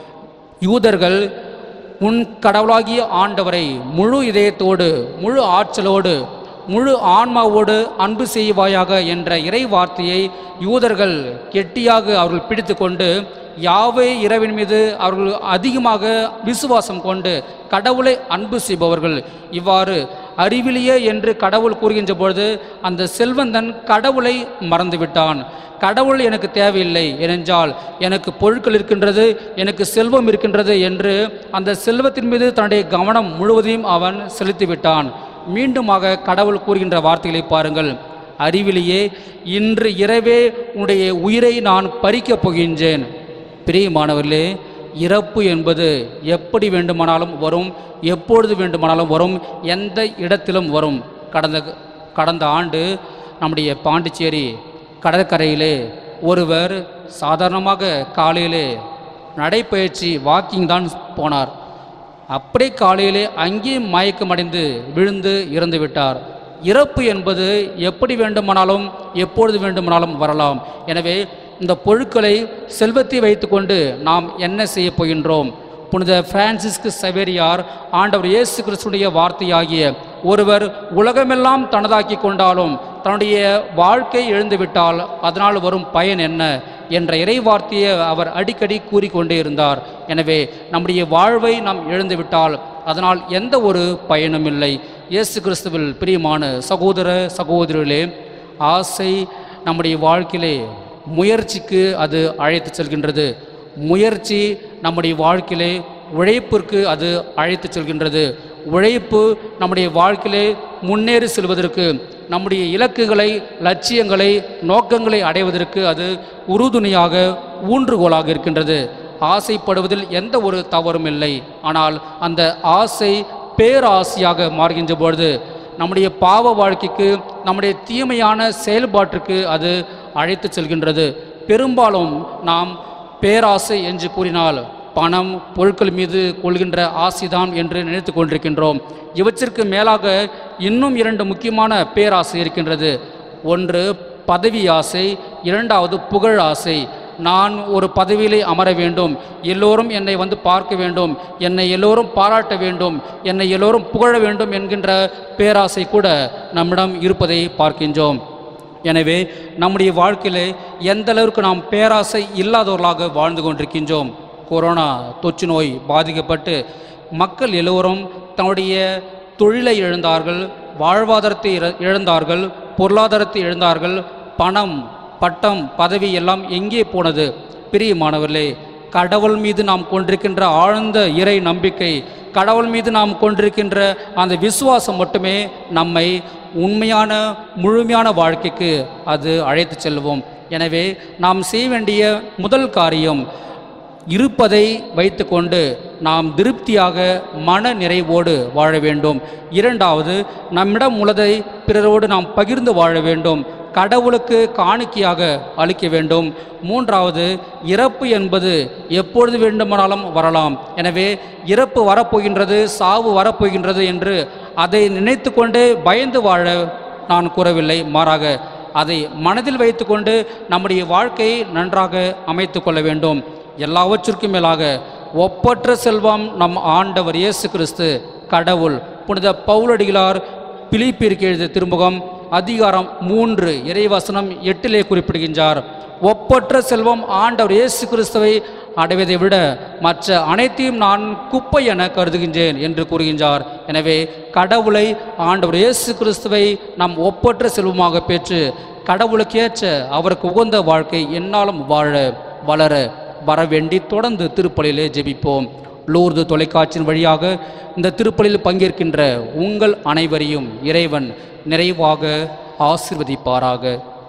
யூதர்கள் உன் கடவுளாகிய ஆண்டவரை முழு இதயத்தோடு முழு ஆற்றலோடு முழு ஆன்மாவோடு அன்பு செய்வாயாக என்ற இறை வார்த்தையை யூதர்கள் கெட்டியாக அவர்கள் பிடித்து கொண்டு யாவே இறைவன் மீது அவர்கள் அதிகமாக விசுவாசம் கொண்டு கடவுளை அன்பு செய்பவர்கள் இவ்வாறு அறிவிலியே என்று கடவுள் கூறுகின்ற பொழுது அந்த செல்வந்தன் கடவுளை மறந்துவிட்டான் கடவுள் எனக்கு தேவையில்லை ஏனென்றால் எனக்கு பொருட்கள் இருக்கின்றது எனக்கு செல்வம் இருக்கின்றது என்று அந்த செல்வத்தின் மீது தன்னுடைய கவனம் முழுவதையும் அவன் செலுத்திவிட்டான் மீண்டுமாக கடவுள் கூறுகின்ற வார்த்தைகளை பாருங்கள் அறிவிலேயே இன்று இரவே உன்னுடைய உயிரை நான் பறிக்கப் போகின்றேன் பிரியமானவர்களே இறப்பு என்பது எப்படி வேண்டுமானாலும் வரும் எப்பொழுது வேண்டுமானாலும் வரும் எந்த இடத்திலும் வரும் கடந்த கடந்த ஆண்டு நம்முடைய பாண்டிச்சேரி கடற்கரையிலே ஒருவர் சாதாரணமாக காலையிலே நடைப்பயிற்சி வாக்கிங் தான் போனார் அப்படியே காலையிலே அங்கேயே மயக்கமடைந்து விழுந்து இறந்து விட்டார் இறப்பு என்பது எப்படி வேண்டுமானாலும் எப்பொழுது வேண்டுமானாலும் வரலாம் எனவே இந்த பொருட்களை செல்வத்தை வைத்துக்கொண்டு நாம் என்ன செய்ய போகின்றோம் புனித பிரான்சிஸ்கு சவேரியார் ஆண்டவர் இயேசு கிறிஸ்துடைய வார்த்தையாகிய ஒருவர் உலகமெல்லாம் தனதாக்கி கொண்டாலும் தன்னுடைய வாழ்க்கை எழுந்துவிட்டால் அதனால் வரும் பயன் என்ன என்ற இறை வார்த்தையை அவர் அடிக்கடி கூறிக்கொண்டே இருந்தார் எனவே நம்முடைய வாழ்வை நாம் இழந்துவிட்டால் அதனால் எந்த ஒரு பயனும் இல்லை இயேசு கிறிஸ்துவில் பிரியமான சகோதர சகோதரிகளே ஆசை நம்முடைய வாழ்க்கையிலே முயற்சிக்கு அது அழைத்து செல்கின்றது முயற்சி நம்முடைய வாழ்க்கையிலே உழைப்பிற்கு அது அழைத்து செல்கின்றது உழைப்பு நம்முடைய வாழ்க்கையிலே முன்னேறி செல்வதற்கு நம்முடைய இலக்குகளை லட்சியங்களை நோக்கங்களை அடைவதற்கு அது உறுதுணையாக ஊன்றுகோலாக இருக்கின்றது ஆசைப்படுவதில் எந்த ஒரு தவறும் இல்லை ஆனால் அந்த ஆசை பேராசையாக மாறுகின்ற பொழுது நம்முடைய பாவ வாழ்க்கைக்கு நம்முடைய தீமையான செயல்பாட்டிற்கு அது அழைத்து செல்கின்றது பெரும்பாலும் நாம் பேராசை என்று கூறினால் பணம் பொருட்கள் மீது கொள்கின்ற ஆசைதான் என்று நினைத்து கொண்டிருக்கின்றோம் இவற்றிற்கு மேலாக இன்னும் இரண்டு முக்கியமான பேராசை இருக்கின்றது ஒன்று பதவி ஆசை இரண்டாவது புகழ் ஆசை நான் ஒரு பதவியிலே அமர வேண்டும் எல்லோரும் என்னை வந்து பார்க்க வேண்டும் என்னை எல்லோரும் பாராட்ட வேண்டும் என்னை எல்லோரும் புகழ வேண்டும் என்கின்ற பேராசை கூட நம்மிடம் இருப்பதை பார்க்கின்றோம் எனவே நம்முடைய வாழ்க்கையிலே எந்த அளவிற்கு நாம் பேராசை இல்லாதவர்களாக வாழ்ந்து கொண்டிருக்கின்றோம் கொரோனா தொற்று நோய் பாதிக்கப்பட்டு மக்கள் எல்லோரும் தன்னுடைய தொழிலை இழந்தார்கள் வாழ்வாதாரத்தை இழ- இழந்தார்கள் பொருளாதாரத்தை இழந்தார்கள் பணம் பட்டம் பதவி எல்லாம் எங்கே போனது பிரியமானவர்களே கடவுள் மீது நாம் கொண்டிருக்கின்ற ஆழ்ந்த இறை நம்பிக்கை கடவுள் மீது நாம் கொண்டிருக்கின்ற அந்த விசுவாசம் மட்டுமே நம்மை உண்மையான முழுமையான வாழ்க்கைக்கு அது அழைத்து செல்வோம் எனவே நாம் செய்ய வேண்டிய முதல் காரியம் இருப்பதை வைத்துக்கொண்டு நாம் திருப்தியாக மன நிறைவோடு வாழ வேண்டும் இரண்டாவது நம்மிடம் உள்ளதை பிறரோடு நாம் பகிர்ந்து வாழ வேண்டும் கடவுளுக்கு காணிக்கையாக அளிக்க வேண்டும் மூன்றாவது இறப்பு என்பது எப்பொழுது வேண்டுமானாலும் வரலாம் எனவே இறப்பு வரப்போகின்றது சாவு வரப்போகின்றது என்று அதை நினைத்து கொண்டே பயந்து வாழ நான் கூறவில்லை மாறாக அதை மனதில் வைத்துக்கொண்டு நம்முடைய வாழ்க்கையை நன்றாக அமைத்து கொள்ள வேண்டும் எல்லாவற்றிற்கும் மேலாக ஒப்பற்ற செல்வம் நம் ஆண்டவர் இயேசு கிறிஸ்து கடவுள் புனித பவுலடிகளார் பிலிப்பிற்கு எழுதிய திருமுகம் அதிகாரம் மூன்று இறைவசனம் எட்டிலே குறிப்பிடுகின்றார் ஒப்பற்ற செல்வம் ஆண்டவர் இயேசு கிறிஸ்துவை அடைவதை விட மற்ற அனைத்தையும் நான் குப்பை என கருதுகின்றேன் என்று கூறுகின்றார் எனவே கடவுளை ஆண்டவர் இயேசு கிறிஸ்துவை நாம் ஒப்பற்ற செல்வமாக பெற்று கடவுளுக்கேற்ற அவருக்கு உகந்த வாழ்க்கை என்னாலும் வாழ வளர வரவேண்டி தொடர்ந்து திருப்பலியிலே ஜெபிப்போம் லூர்து தொலைக்காட்சியின் வழியாக இந்த திருப்பலியில் பங்கேற்கின்ற உங்கள் அனைவரையும் இறைவன் நிறைவாக ஆசிர்வதிப்பாராக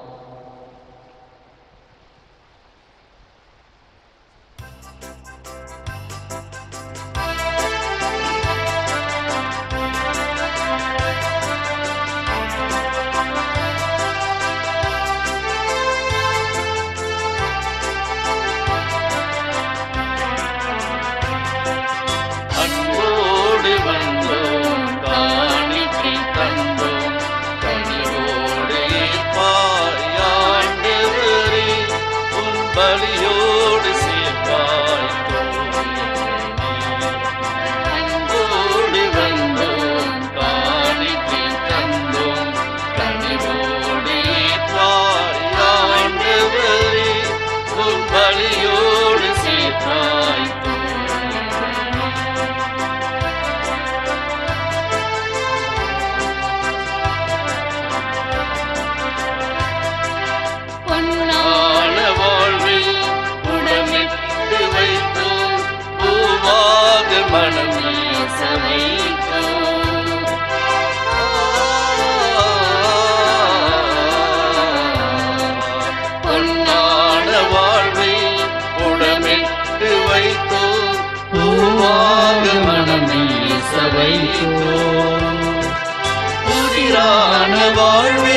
அன்போடு வந்தோம் காணிக்கை தந்தோம் கனிவோடு பாயாண்டவரே உன் பலியோடு சேர்ப்பாய் அன்போடு வந்தோம் காணிக்கை தந்தோம் கனிவோடு பாயாண்டவரே உன் பலியோடு சேர்ப்பாய் ஆழ வாழ்வில் உடமிட்டு வைத்தோம் பூவாக மனம் வீச வைத்தோம் பொன்னான வாழ்வில் உடமிட்டு வைத்தோம் வைத்தோம் புதிரான வாழ்வே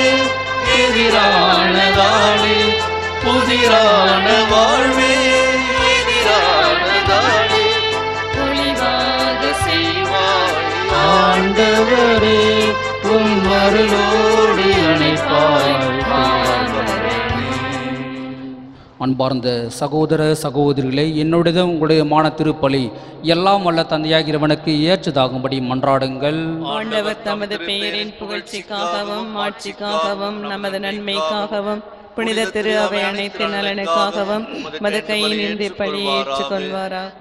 எதிரானதாலே புதிரான வாழ்வே எதிரானதாலே பொழிவாக செய்வாய் ஆண்டவரே உம் அருளோடு அணைப்பாய் அன்பார்ந்த சகோதர சகோதரிகளே என்னுடைய உங்களுடைய மான திருப்பலி எல்லாம் வல்ல தந்தையாகிறவனுக்கு ஏற்றதாகும்படி மன்றாடுங்கள் ஆண்டவர் தமது பெயரின் புகழ்ச்சிக்காகவும் ஆட்சிக்காகவும் நமது நன்மைக்காகவும் புனித திரு அவை அனைத்து நலனுக்காகவும் மது கையில் இருந்து பழி ஏற்றுக்கொள்வாராக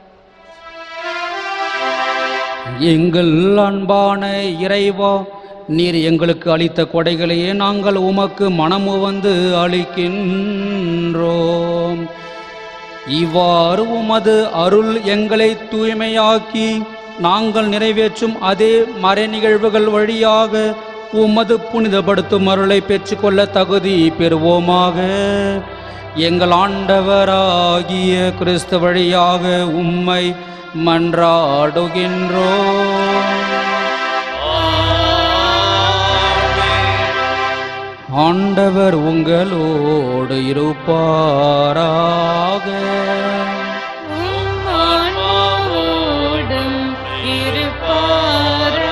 எங்கள் அன்பான இறைவா நீர் எங்களுக்கு அளித்த கொடைகளையே நாங்கள் உமக்கு மனமு வந்து அளிக்கின்றோம் இவ்வாறு உமது அருள் எங்களை தூய்மையாக்கி நாங்கள் நிறைவேற்றும் அதே மறை நிகழ்வுகள் வழியாக உமது புனிதப்படுத்தும் அருளை பெற்றுக்கொள்ள தகுதி பெறுவோமாக எங்கள் ஆண்டவராகிய கிறிஸ்து வழியாக உம்மை மன்றாடுகின்றோம் ஆண்டவர் உங்களோடு இருப்பாராக ஆன்மாவோடும் இருப்பாராக.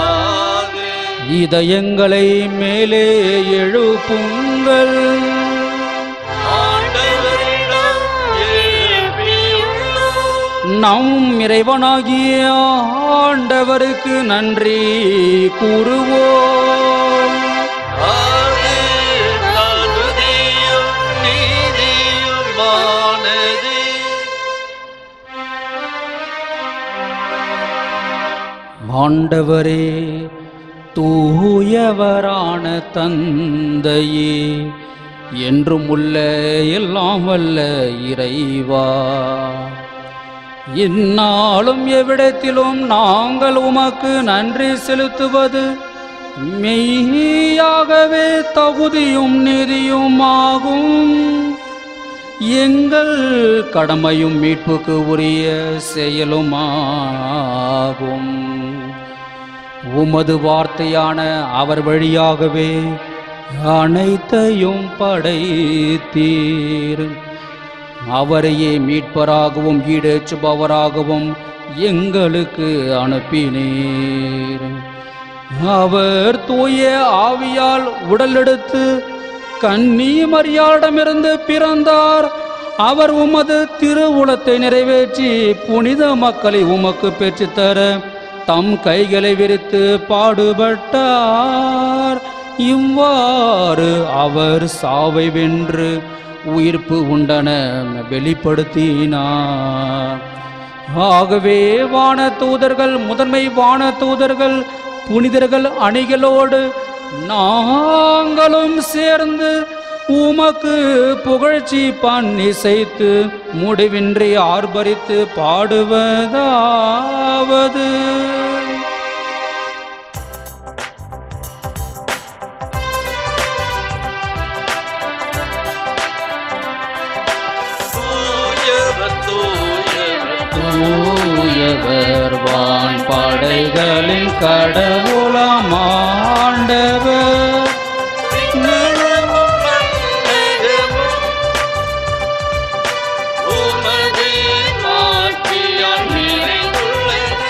இதயங்களை மேலே எழுப்புங்கள் ஆண்டவரிடம் எழுப்பியுள்ளோம். நம் இறைவனாகிய ஆண்டவருக்கு நன்றி கூறுவோம் அது தகுதியும் நீதியுமானது. ஆண்டவரே தூயவரான தந்தையே என்றும் உள்ள எல்லாம் வல்ல இறைவா இந்நாளும் எவ்விடத்திலும் நாங்கள் உமக்கு நன்றி செலுத்துவது மெய்யாகவே தகுதியும் நீதியும் ஆகும் எங்கள் கடமையும் மீட்புக்கு உரிய செயலுமாகும் உமது வார்த்தையான அவர் வழியாகவே அனைத்தையும் படைத்தீர் அவரையே மீட்பராகவும் ஈடேற்றுபவராகவும் எங்களுக்கு அனுப்பினீர் அவர் தூய ஆவியால் உடலெடுத்து கன்னி மரியாளிடமிருந்து பிறந்தார் அவர் உமது திருவுளத்தை நிறைவேற்றி புனித மக்களை உமக்கு பெற்றுத்தர தம் கைகளை விரித்து பாடுபட்டார் இவ்வாறு அவர் சாவை வென்று உயிர்ப்பு உண்டன வெளிப்படுத்தினார் ஆகவே வான தூதர்கள் முதன்மை வான தூதர்கள் புனிதர்கள் அணிகளோடு நாங்களும் சேர்ந்து உமக்கு புகழ்ச்சி பண் இசைத்து முடிவின்றி ஆர்ப்பரித்து பாடுவதாவது தூயவர், தூயவர், தூயவர் வான் படைகளின் கடவுளாம் ஆண்டவர் விண்ணகமும் மண்ணகமும் உமது மாட்சியால் நிறைந்துள்ளது.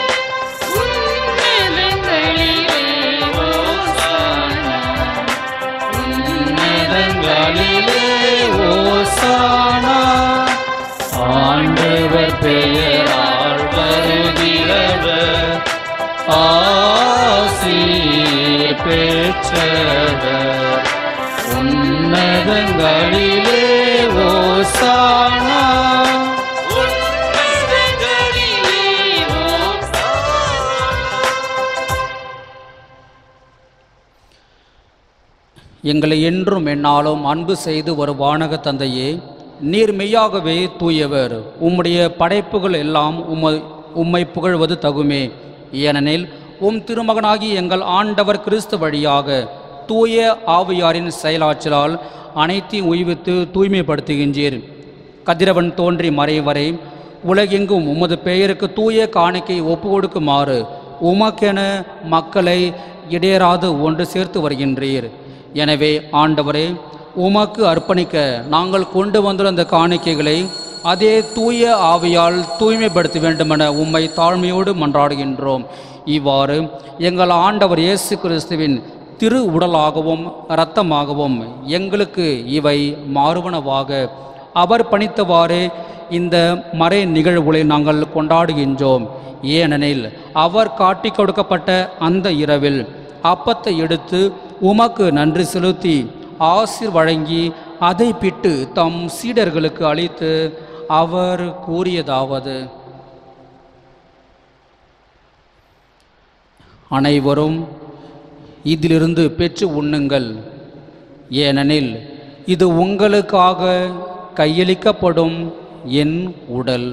உன்னதங்களிலே ஓசானா. உன்னதங்களிலே ஓசானா ஆண்டவர் பெயரால் வருகிறவர் ஆசி பெற்றவர் உன்னதங்களிலே ஓசானா உன்னதங்களிலே ஓசானா. எங்களை என்றும் என்னாலும் அன்பு செய்து ஒரு வானக தந்தையே நீர் மெய்யாகவே தூயவர் உம்முடைய படைப்புகள் எல்லாம் உம்மை உம்மை புகழ்வது தகுமே ஏனெனில் உம் திருமகனாகி எங்கள் ஆண்டவர் கிறிஸ்து வழியாக தூய ஆவியாரின் செயலாற்றலால் அனைத்தையும் உய்வித்து தூய்மைப்படுத்துகின்றீர் கதிரவன் தோன்றி மறையும் வரை உலகெங்கும் உமது பெயருக்கு தூய காணிக்கை ஒப்பு கொடுக்குமாறு உமக்கென மக்களை இடையராது ஒன்று சேர்த்து வருகின்றீர் எனவே ஆண்டவரே உமக்கு அர்ப்பணிக்க நாங்கள் கொண்டு வந்துள்ள அந்த காணிக்கைகளை அதே தூய ஆவியால் தூய்மைப்படுத்த வேண்டுமென உம்மை தாழ்மையோடு மன்றாடுகின்றோம் இவ்வாறு எங்கள் ஆண்டவர் இயேசு கிறிஸ்துவின் திரு உடலாகவும் இரத்தமாகவும் எங்களுக்கு இவை மாறுவனவாக அவர் பணித்தவாறு இந்த மறை நிகழ்வுகளை நாங்கள் கொண்டாடுகின்றோம் ஏனெனில் அவர் காட்டிக் கொடுக்கப்பட்ட அந்த இரவில் அப்பத்தை எடுத்து உமக்கு நன்றி செலுத்தி ஆசிர் வழங்கி அதை பிட்டு தம் சீடர்களுக்கு அளித்து அவர் கூறியதாவது அனைவரும் இதிலிருந்து பெற்று உண்ணுங்கள் ஏனெனில் இது உங்களுக்காக கையளிக்கப்படும் என் உடல்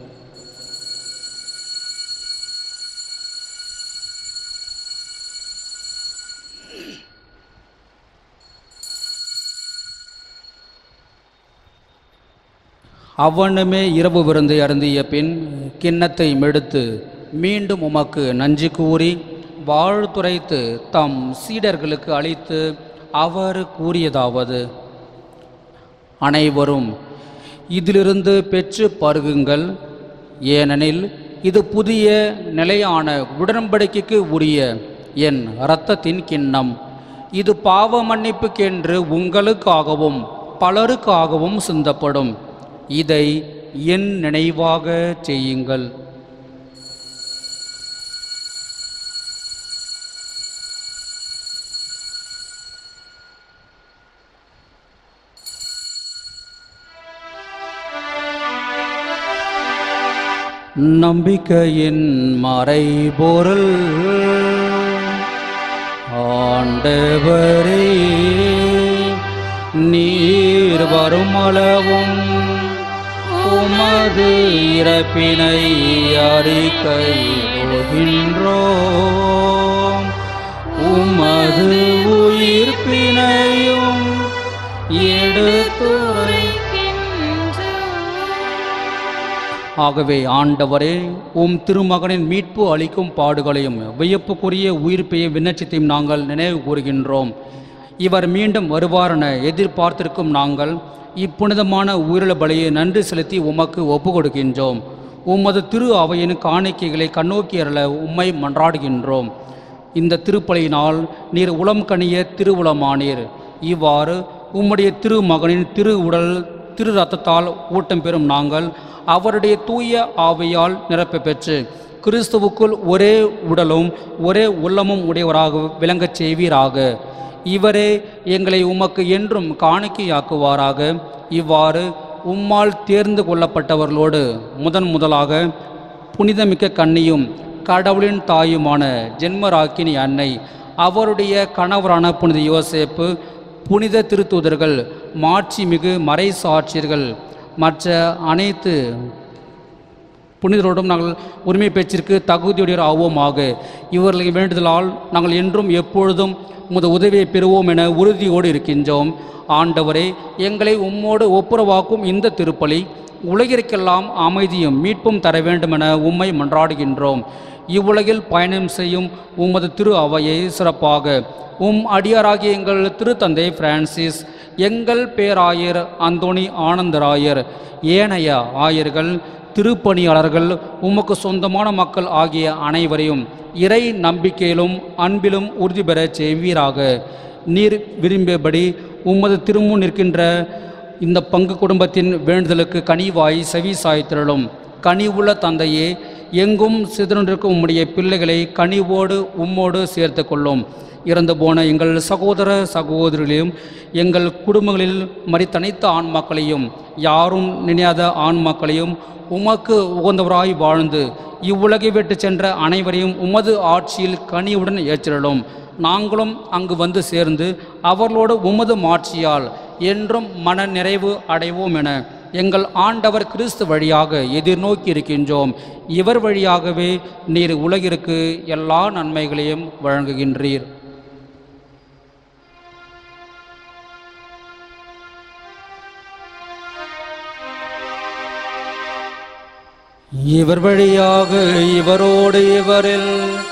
அவ்வண்ணமே இரவு விருந்தை அருந்திய பின் கிண்ணத்தை மெடுத்து மீண்டும் உமக்கு நன்றி கூறி வாழ்த்துரைத்து தம் சீடர்களுக்கு அளித்து அவர் கூறியதாவது அனைவரும் இதிலிருந்து பெற்று பருகுங்கள் ஏனெனில் இது புதிய நிலையான உடன்படிக்கைக்கு உரிய என் இரத்தத்தின் கிண்ணம் இது பாவ மன்னிப்புக்கென்று உங்களுக்காகவும் பலருக்காகவும் சிந்தப்படும் இதை என் நினைவாக செய்யுங்கள் நம்பிக்கையின் மறைபொருள் ஆண்டவரே நீர் வருமளவும் உமது இறப்பினை அறிக்கை போகின்றோம் உமது உயிர்ப்பினையும் எடுத்துரை ஆகவே ஆண்டவரே உம் திருமகனின் மீட்பு அளிக்கும் பாடுகளையும் வியப்புக்குரிய உயிர்ப்பையும் விண்ணச்சத்தையும் நாங்கள் நினைவு கூறுகின்றோம் இவர் மீண்டும் வருவாரென எதிர்பார்த்திருக்கும் நாங்கள் இப்புனிதமான உயிரிழ பலியை நன்றி செலுத்தி உமக்கு ஒப்பு கொடுக்கின்றோம் உமது திரு அவையின் காணிக்கைகளை கண்ணோக்கி அருள உம்மை மன்றாடுகின்றோம் இந்த திருப்பலியினால் நீர் உளம் கனிய திருவுளமானீர் இவ்வாறு உம்முடைய திருமகனின் திரு உடல் திரு ரத்தத்தால் ஊட்டம் பெறும் நாங்கள் அவருடைய தூய ஆவியால் நிரப்ப பெற்று கிறிஸ்துவுக்குள் ஒரே உடலும் ஒரே உள்ளமும் உடையவராக விளங்கச் செய்வீராக இவரே எங்களை உமக்கு என்றும் காணிக்கையாக்குவாராக இவ்வாறு உம்மால் தேர்ந்து கொள்ளப்பட்டவர்களோடு முதன் முதலாக புனிதமிக்க கன்னியும் கடவுளின் தாயுமான ஜென்மராக்கினி அன்னை அவருடைய கணவரான புனித யோசேப்பு புனித திருத்தூதர்கள் மாட்சிமிகு மறை சாட்சியர்கள் மற்ற அனைத்து புனிதரோடும் நாங்கள் உரிமை பேச்சிற்கு தகுதியுடைய ஆவோமாக இவர்களின் வேண்டுதலால் நாங்கள் என்றும் எப்பொழுதும் உமது உதவியை பெறுவோம் என உறுதியோடு இருக்கின்றோம் ஆண்டவரே எங்களை உம்மோடு ஒப்புரவாக்கும் இந்த திருப்பலி உலகிற்கெல்லாம் அமைதியும் மீட்பும் தர வேண்டுமென உம்மை மன்றாடுகின்றோம் இவ்வுலகில் பயணம் செய்யும் உமது திரு அவையை சிறப்பாக உம் அடியாராகிய எங்கள் திருத்தந்தை பிரான்சிஸ் எங்கள் பேராயர் அந்தோணி ஆனந்தராயர் ஏனைய ஆயர்கள் திருப்பணியாளர்கள் உமக்கு சொந்தமான மக்கள் ஆகிய அனைவரையும் இறை நம்பிக்கையிலும் அன்பிலும் உறுதி பெறச் செய்வீராக நீர் விரும்பியபடி உமது திருமுன் நிற்கின்ற இந்த பங்கு குடும்பத்தின் வேண்டுதலுக்கு கனிவாய் செவி சாய்த்திரளும் கனிவுள்ள தந்தையே எங்கும் சிதறிருக்கும் உம்முடைய பிள்ளைகளை கனிவோடு உம்மோடு சேர்த்து கொள்ளும் இறந்து போன எங்கள் சகோதர சகோதரிகளையும் எங்கள் குடும்பங்களில் மறித்தனைத்த ஆன்மாக்களையும் யாரும் நினையாத ஆன்மாக்களையும் உமக்கு உகந்தவராய் வாழ்ந்து இவ்வுலகை விட்டு சென்ற அனைவரையும் உமது ஆட்சியில் கனிவுடன் ஏற்றிடலும் நாங்களும் அங்கு வந்து சேர்ந்து அவர்களோடு உமது மாட்சியால் என்றும் மன நிறைவு அடைவோம் என எங்கள் ஆண்டவர் கிறிஸ்து வழியாக எதிர்நோக்கி இருக்கின்றோம் இவர் வழியாகவே நீர் உலகிற்கு எல்லா நன்மைகளையும் வழங்குகின்றீர் இவர் வழியாக இவரோடு இவரில்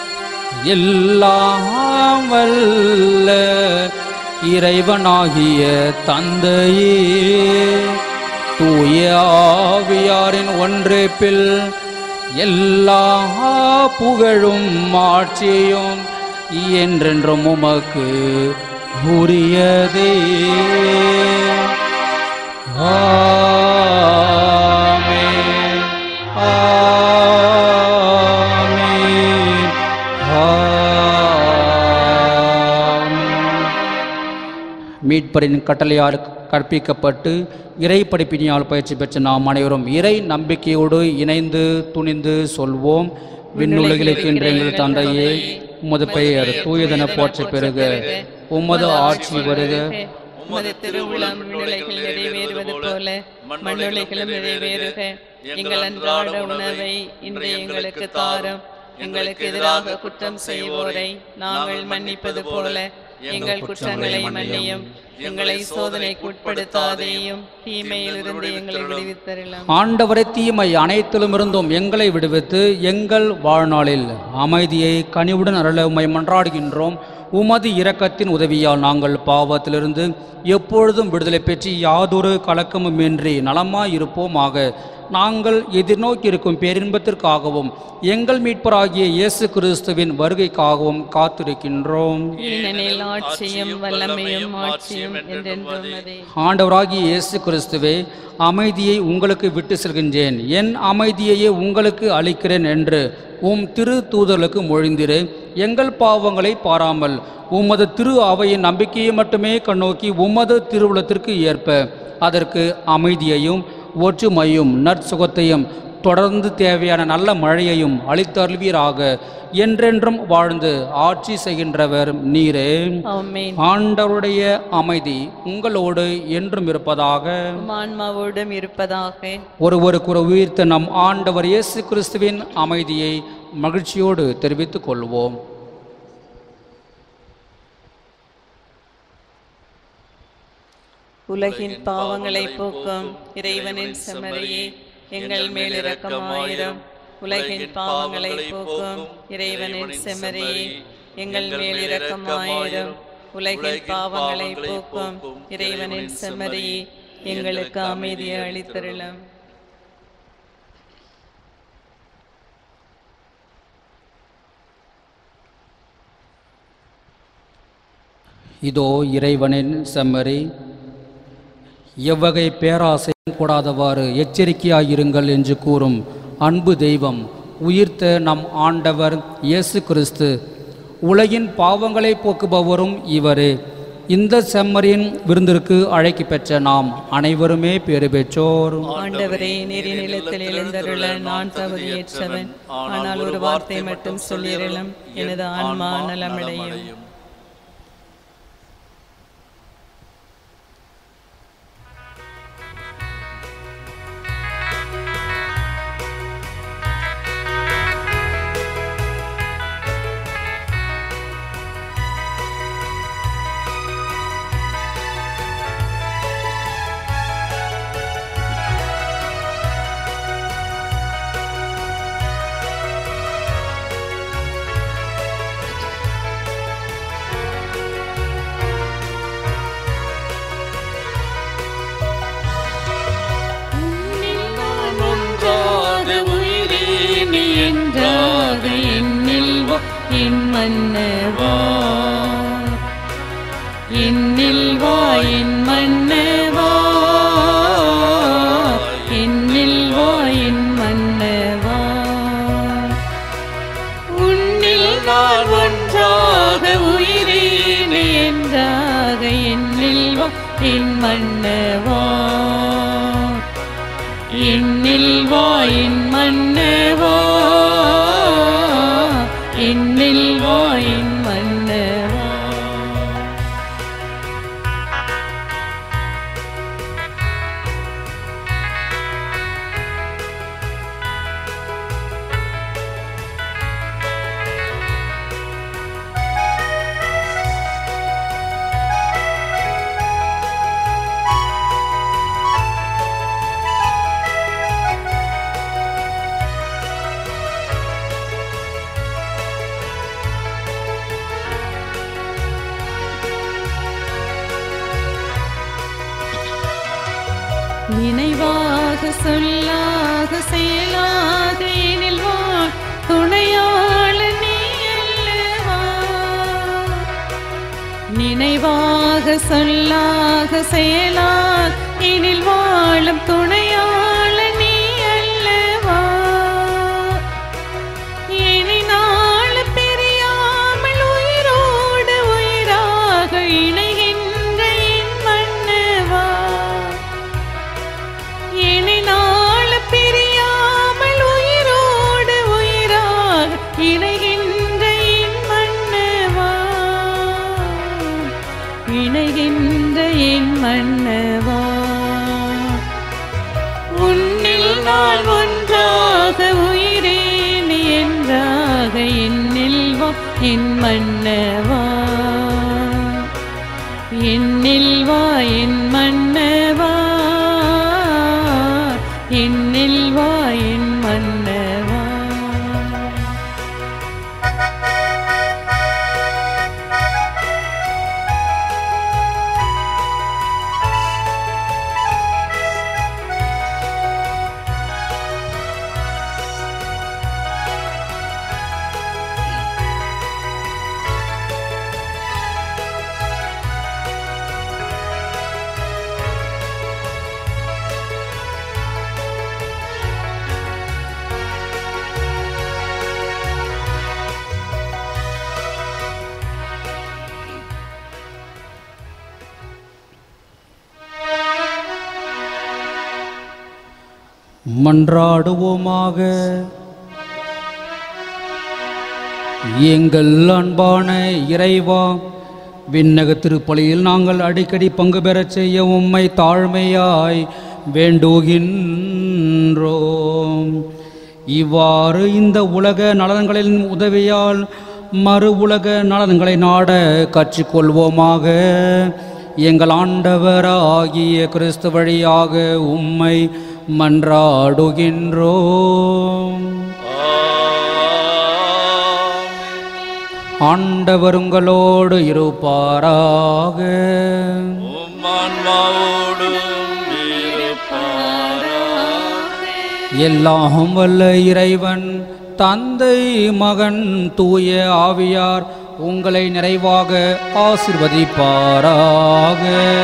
எல்லாம் வல்ல இறைவனாகிய தந்தையே தூய ஆவியாரின் ஒன்றிப்பில் எல்லா புகழும் ஆட்சியும் என்றென்றும் உமக்கு உரியதே ஆமென் ஆமென் ஆமென் மீட்பரின் கட்டளையால் கற்பிக்கப்பட்டு இறை படிப்பினியால் பயிற்சி பெற்ற நாம் அனைவரும் இறை நம்பிக்கையோடு இணைந்து துணிந்து சொல்வோம் விண்ணுலகிலுக்கு இன்று எங்கள் தந்தையே உமது பெயர் தூயதென போற்ற பெருக உமது ஆட்சி வருக உமது திருவுளம் விண்ணுலகில் நிறைவேறுவது போல மண்ணுலகிலும் நிறைவேறுக எங்கள் அன்றாட உணவை இன்று எங்களுக்கு தாரும் எங்களுக்கு எதிராக குற்றம் செய்வோரை நாங்கள் மன்னிப்பது போல எங்கள் குற்றங்களை மன்னியும் எங்களை சோதனைக்கு உட்படுத்தாதேயும் தீமையிலிருந்து எங்களை விடுவித்தரலாம் ஆண்டவரை தீமை அனைத்திலுமிருந்தும் எங்களை விடுவித்து எங்கள் வாழ்நாளில் அமைதியை கனிவுடன் அருள உம்மை மன்றாடுகின்றோம் உமது இரக்கத்தின் உதவியால் நாங்கள் பாவத்திலிருந்து எப்பொழுதும் விடுதலை பெற்று யாதொரு கலக்கமும் இன்றி நலமாயிருப்போமாக நாங்கள் எதிர்நோக்கி இருக்கும் பேரின்பத்திற்காகவும் எங்கள் மீட்பராகிய இயேசு கிறிஸ்துவின் வருகைக்காகவும் காத்திருக்கின்றோம் ஏனெனில் ஆட்சியும் வல்லமையும் ஆட்சியும் என்றென்றும் அதே ஆண்டவராகிய இயேசு கிறிஸ்துவே அமைதியை உங்களுக்கு விட்டு செல்கின்றேன் என் அமைதியையே உங்களுக்கு அளிக்கிறேன் என்று உம் திரு தூதர்களுக்கு மொழிந்திரு எங்கள் பாவங்களை பாராமல் உமது திரு அவையின் நம்பிக்கையை மட்டுமே கண்ணோக்கி உமது திருவுளத்திற்கு ஏற்ப அதற்கு அமைதியையும் ஒற்றுமையும் நற்சுகத்தையும் தொடர்ந்து தேவையான நல்ல மழையையும் அளித்தருள்வீராக என்றென்றும் வாழ்ந்து ஆட்சி செய்கின்றவர் நீரே ஆமென் ஆண்டவருடைய அமைதி உங்களோடு என்றும் இருப்பதாக உம் ஆன்மாவோடும் இருப்பதாக ஒருவருக்கு உயிர்த்த நம் ஆண்டவர் இயேசு கிறிஸ்துவின் அமைதியை மகிழ்ச்சியோடு தெரிவித்துக் கொள்வோம் உலகின் பாவங்களை போக்கும் இறைவனின் செம்மறியே எங்கள் மேல் இரக்கமாயிரம் உலகின் பாவங்களை போக்கும் இறைவனின் செம்மறியே எங்கள் மேல் இரக்கமாயிரம் உலகின் பாவங்களை போக்கும் இறைவனின் செம்மறியே எங்களுக்கு அமைதியை அளித்தருளும் இதோ இறைவனின் செம்மறி எவ்வகை பேராசையும் கூடாதவாறு எச்சரிக்கையாயிருங்கள் என்று கூறும் அன்பு தெய்வம் உயிர்த்த நம் ஆண்டவர் இயேசு கிறிஸ்து உலகின் பாவங்களை போக்குபவரும் இவரே இந்த செம்மறியின் விருந்திற்கு அழைக்கு பெற்ற நாம் அனைவருமே பேறு பெற்றோர் ஆண்டவரே நீரி நிலத்தில் எழுந்தருள நான் தகுதியேற்றவன் ஆனால் ஒரு வார்த்தை மட்டும் சொல்லிரலும் எனது ஆன்மா நலமடையும் ஒன்றாக உயிரே நீ என்றாக என்னில் வா என் மன்னவா என்னில் வா என் மன்னவா என்னில் வா என் மன்னவா உன்னில் நான் ஒன்றாக உயிரேனே என்றாக என்னில் வா என் மன்னவா என்னில் வா என் மன்னவா என்னில் வா என் மன்னவா நினைவாக சொல்லாக செயலாக எனில் வா துணையாள நீ அல்லவா நினைவாக சொல்லாக செயலாக எனில் வாழும் துணையாள நீ அல்லவா இனி நாள் பிரியாமல் உயிரோடு உயிராக இணைகின்ற என் மன்னவா இனி நாள் பிரியாமல் உயிரோடு உயிராக இணைகின்ற என் மன்னவா இணைகின்ற என் மன்னவா உன்னில் நான் ஒன்றாக உயிரே நீ என்றாக என்னில் வா என் மன்னவா என்னில் வா என் மன்னவா என்னில் வா என் மன்னவா மன்றாடுவோமாக எங்கள் அன்பான இறைவா விண்ணக திருப்பலியில் நாங்கள் அடிக்கடி பங்கு பெறச் செய்ய உம்மை தாழ்மையாய் வேண்டுகின்றோம் இவ்வாறு இந்த உலக நலன்களின் உதவியால் மறு உலக நலன்களை நாட கற்றுக்கொள்வோமாக எங்கள் ஆண்டவராகிய கிறிஸ்து வழியாக உம்மை மன்றாடுகின்றோம் ஆண்டவர் உங்களோடு இருப்பாராக உம்மான்மாவோடும் இருப்பாராக. எல்லாம் வல்ல இறைவன் தந்தை மகன் தூய ஆவியார் உங்களை நிறைவாக ஆசிர்வதிப்பாராக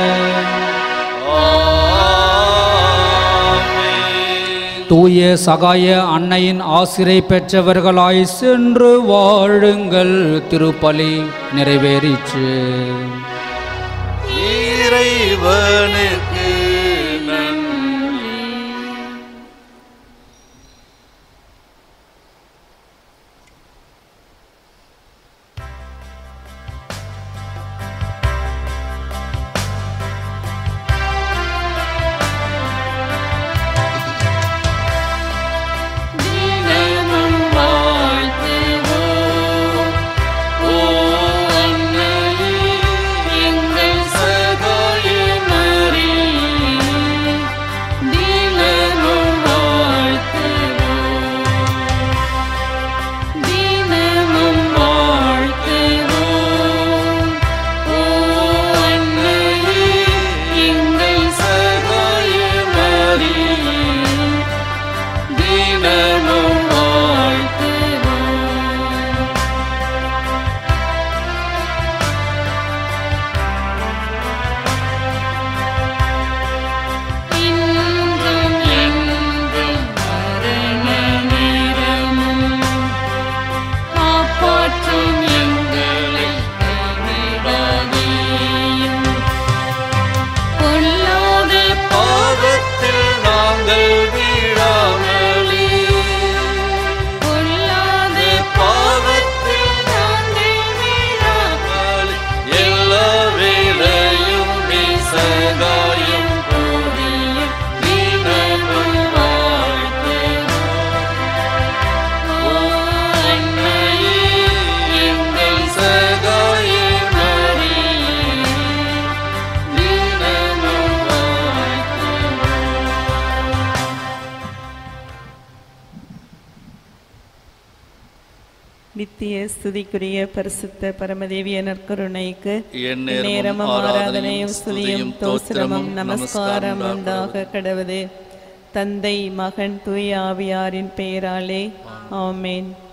ஆமென். தூய சகாய அன்னையின் ஆசிரை பெற்றவர்களாய் சென்று வாழுங்கள் திருப்பலி நிறைவேறிற்று இறைவனுக்கு நன்றி தினமும் வாழ்த்துவோம் ஓ அன்னையே எங்கள் சகாய மரியே நித்திய ஸ்துதிக்குரிய பரிசுத்த பரமதேவிய நற்கருணைக்கு என் நேரமும் ஆராதனையும் ஸ்துதியும் தோத்திரமும் நமஸ்காரம் உண்டாக கடவுது தந்தை மகன் தூய ஆவியாரின் பெயராலே ஆமென்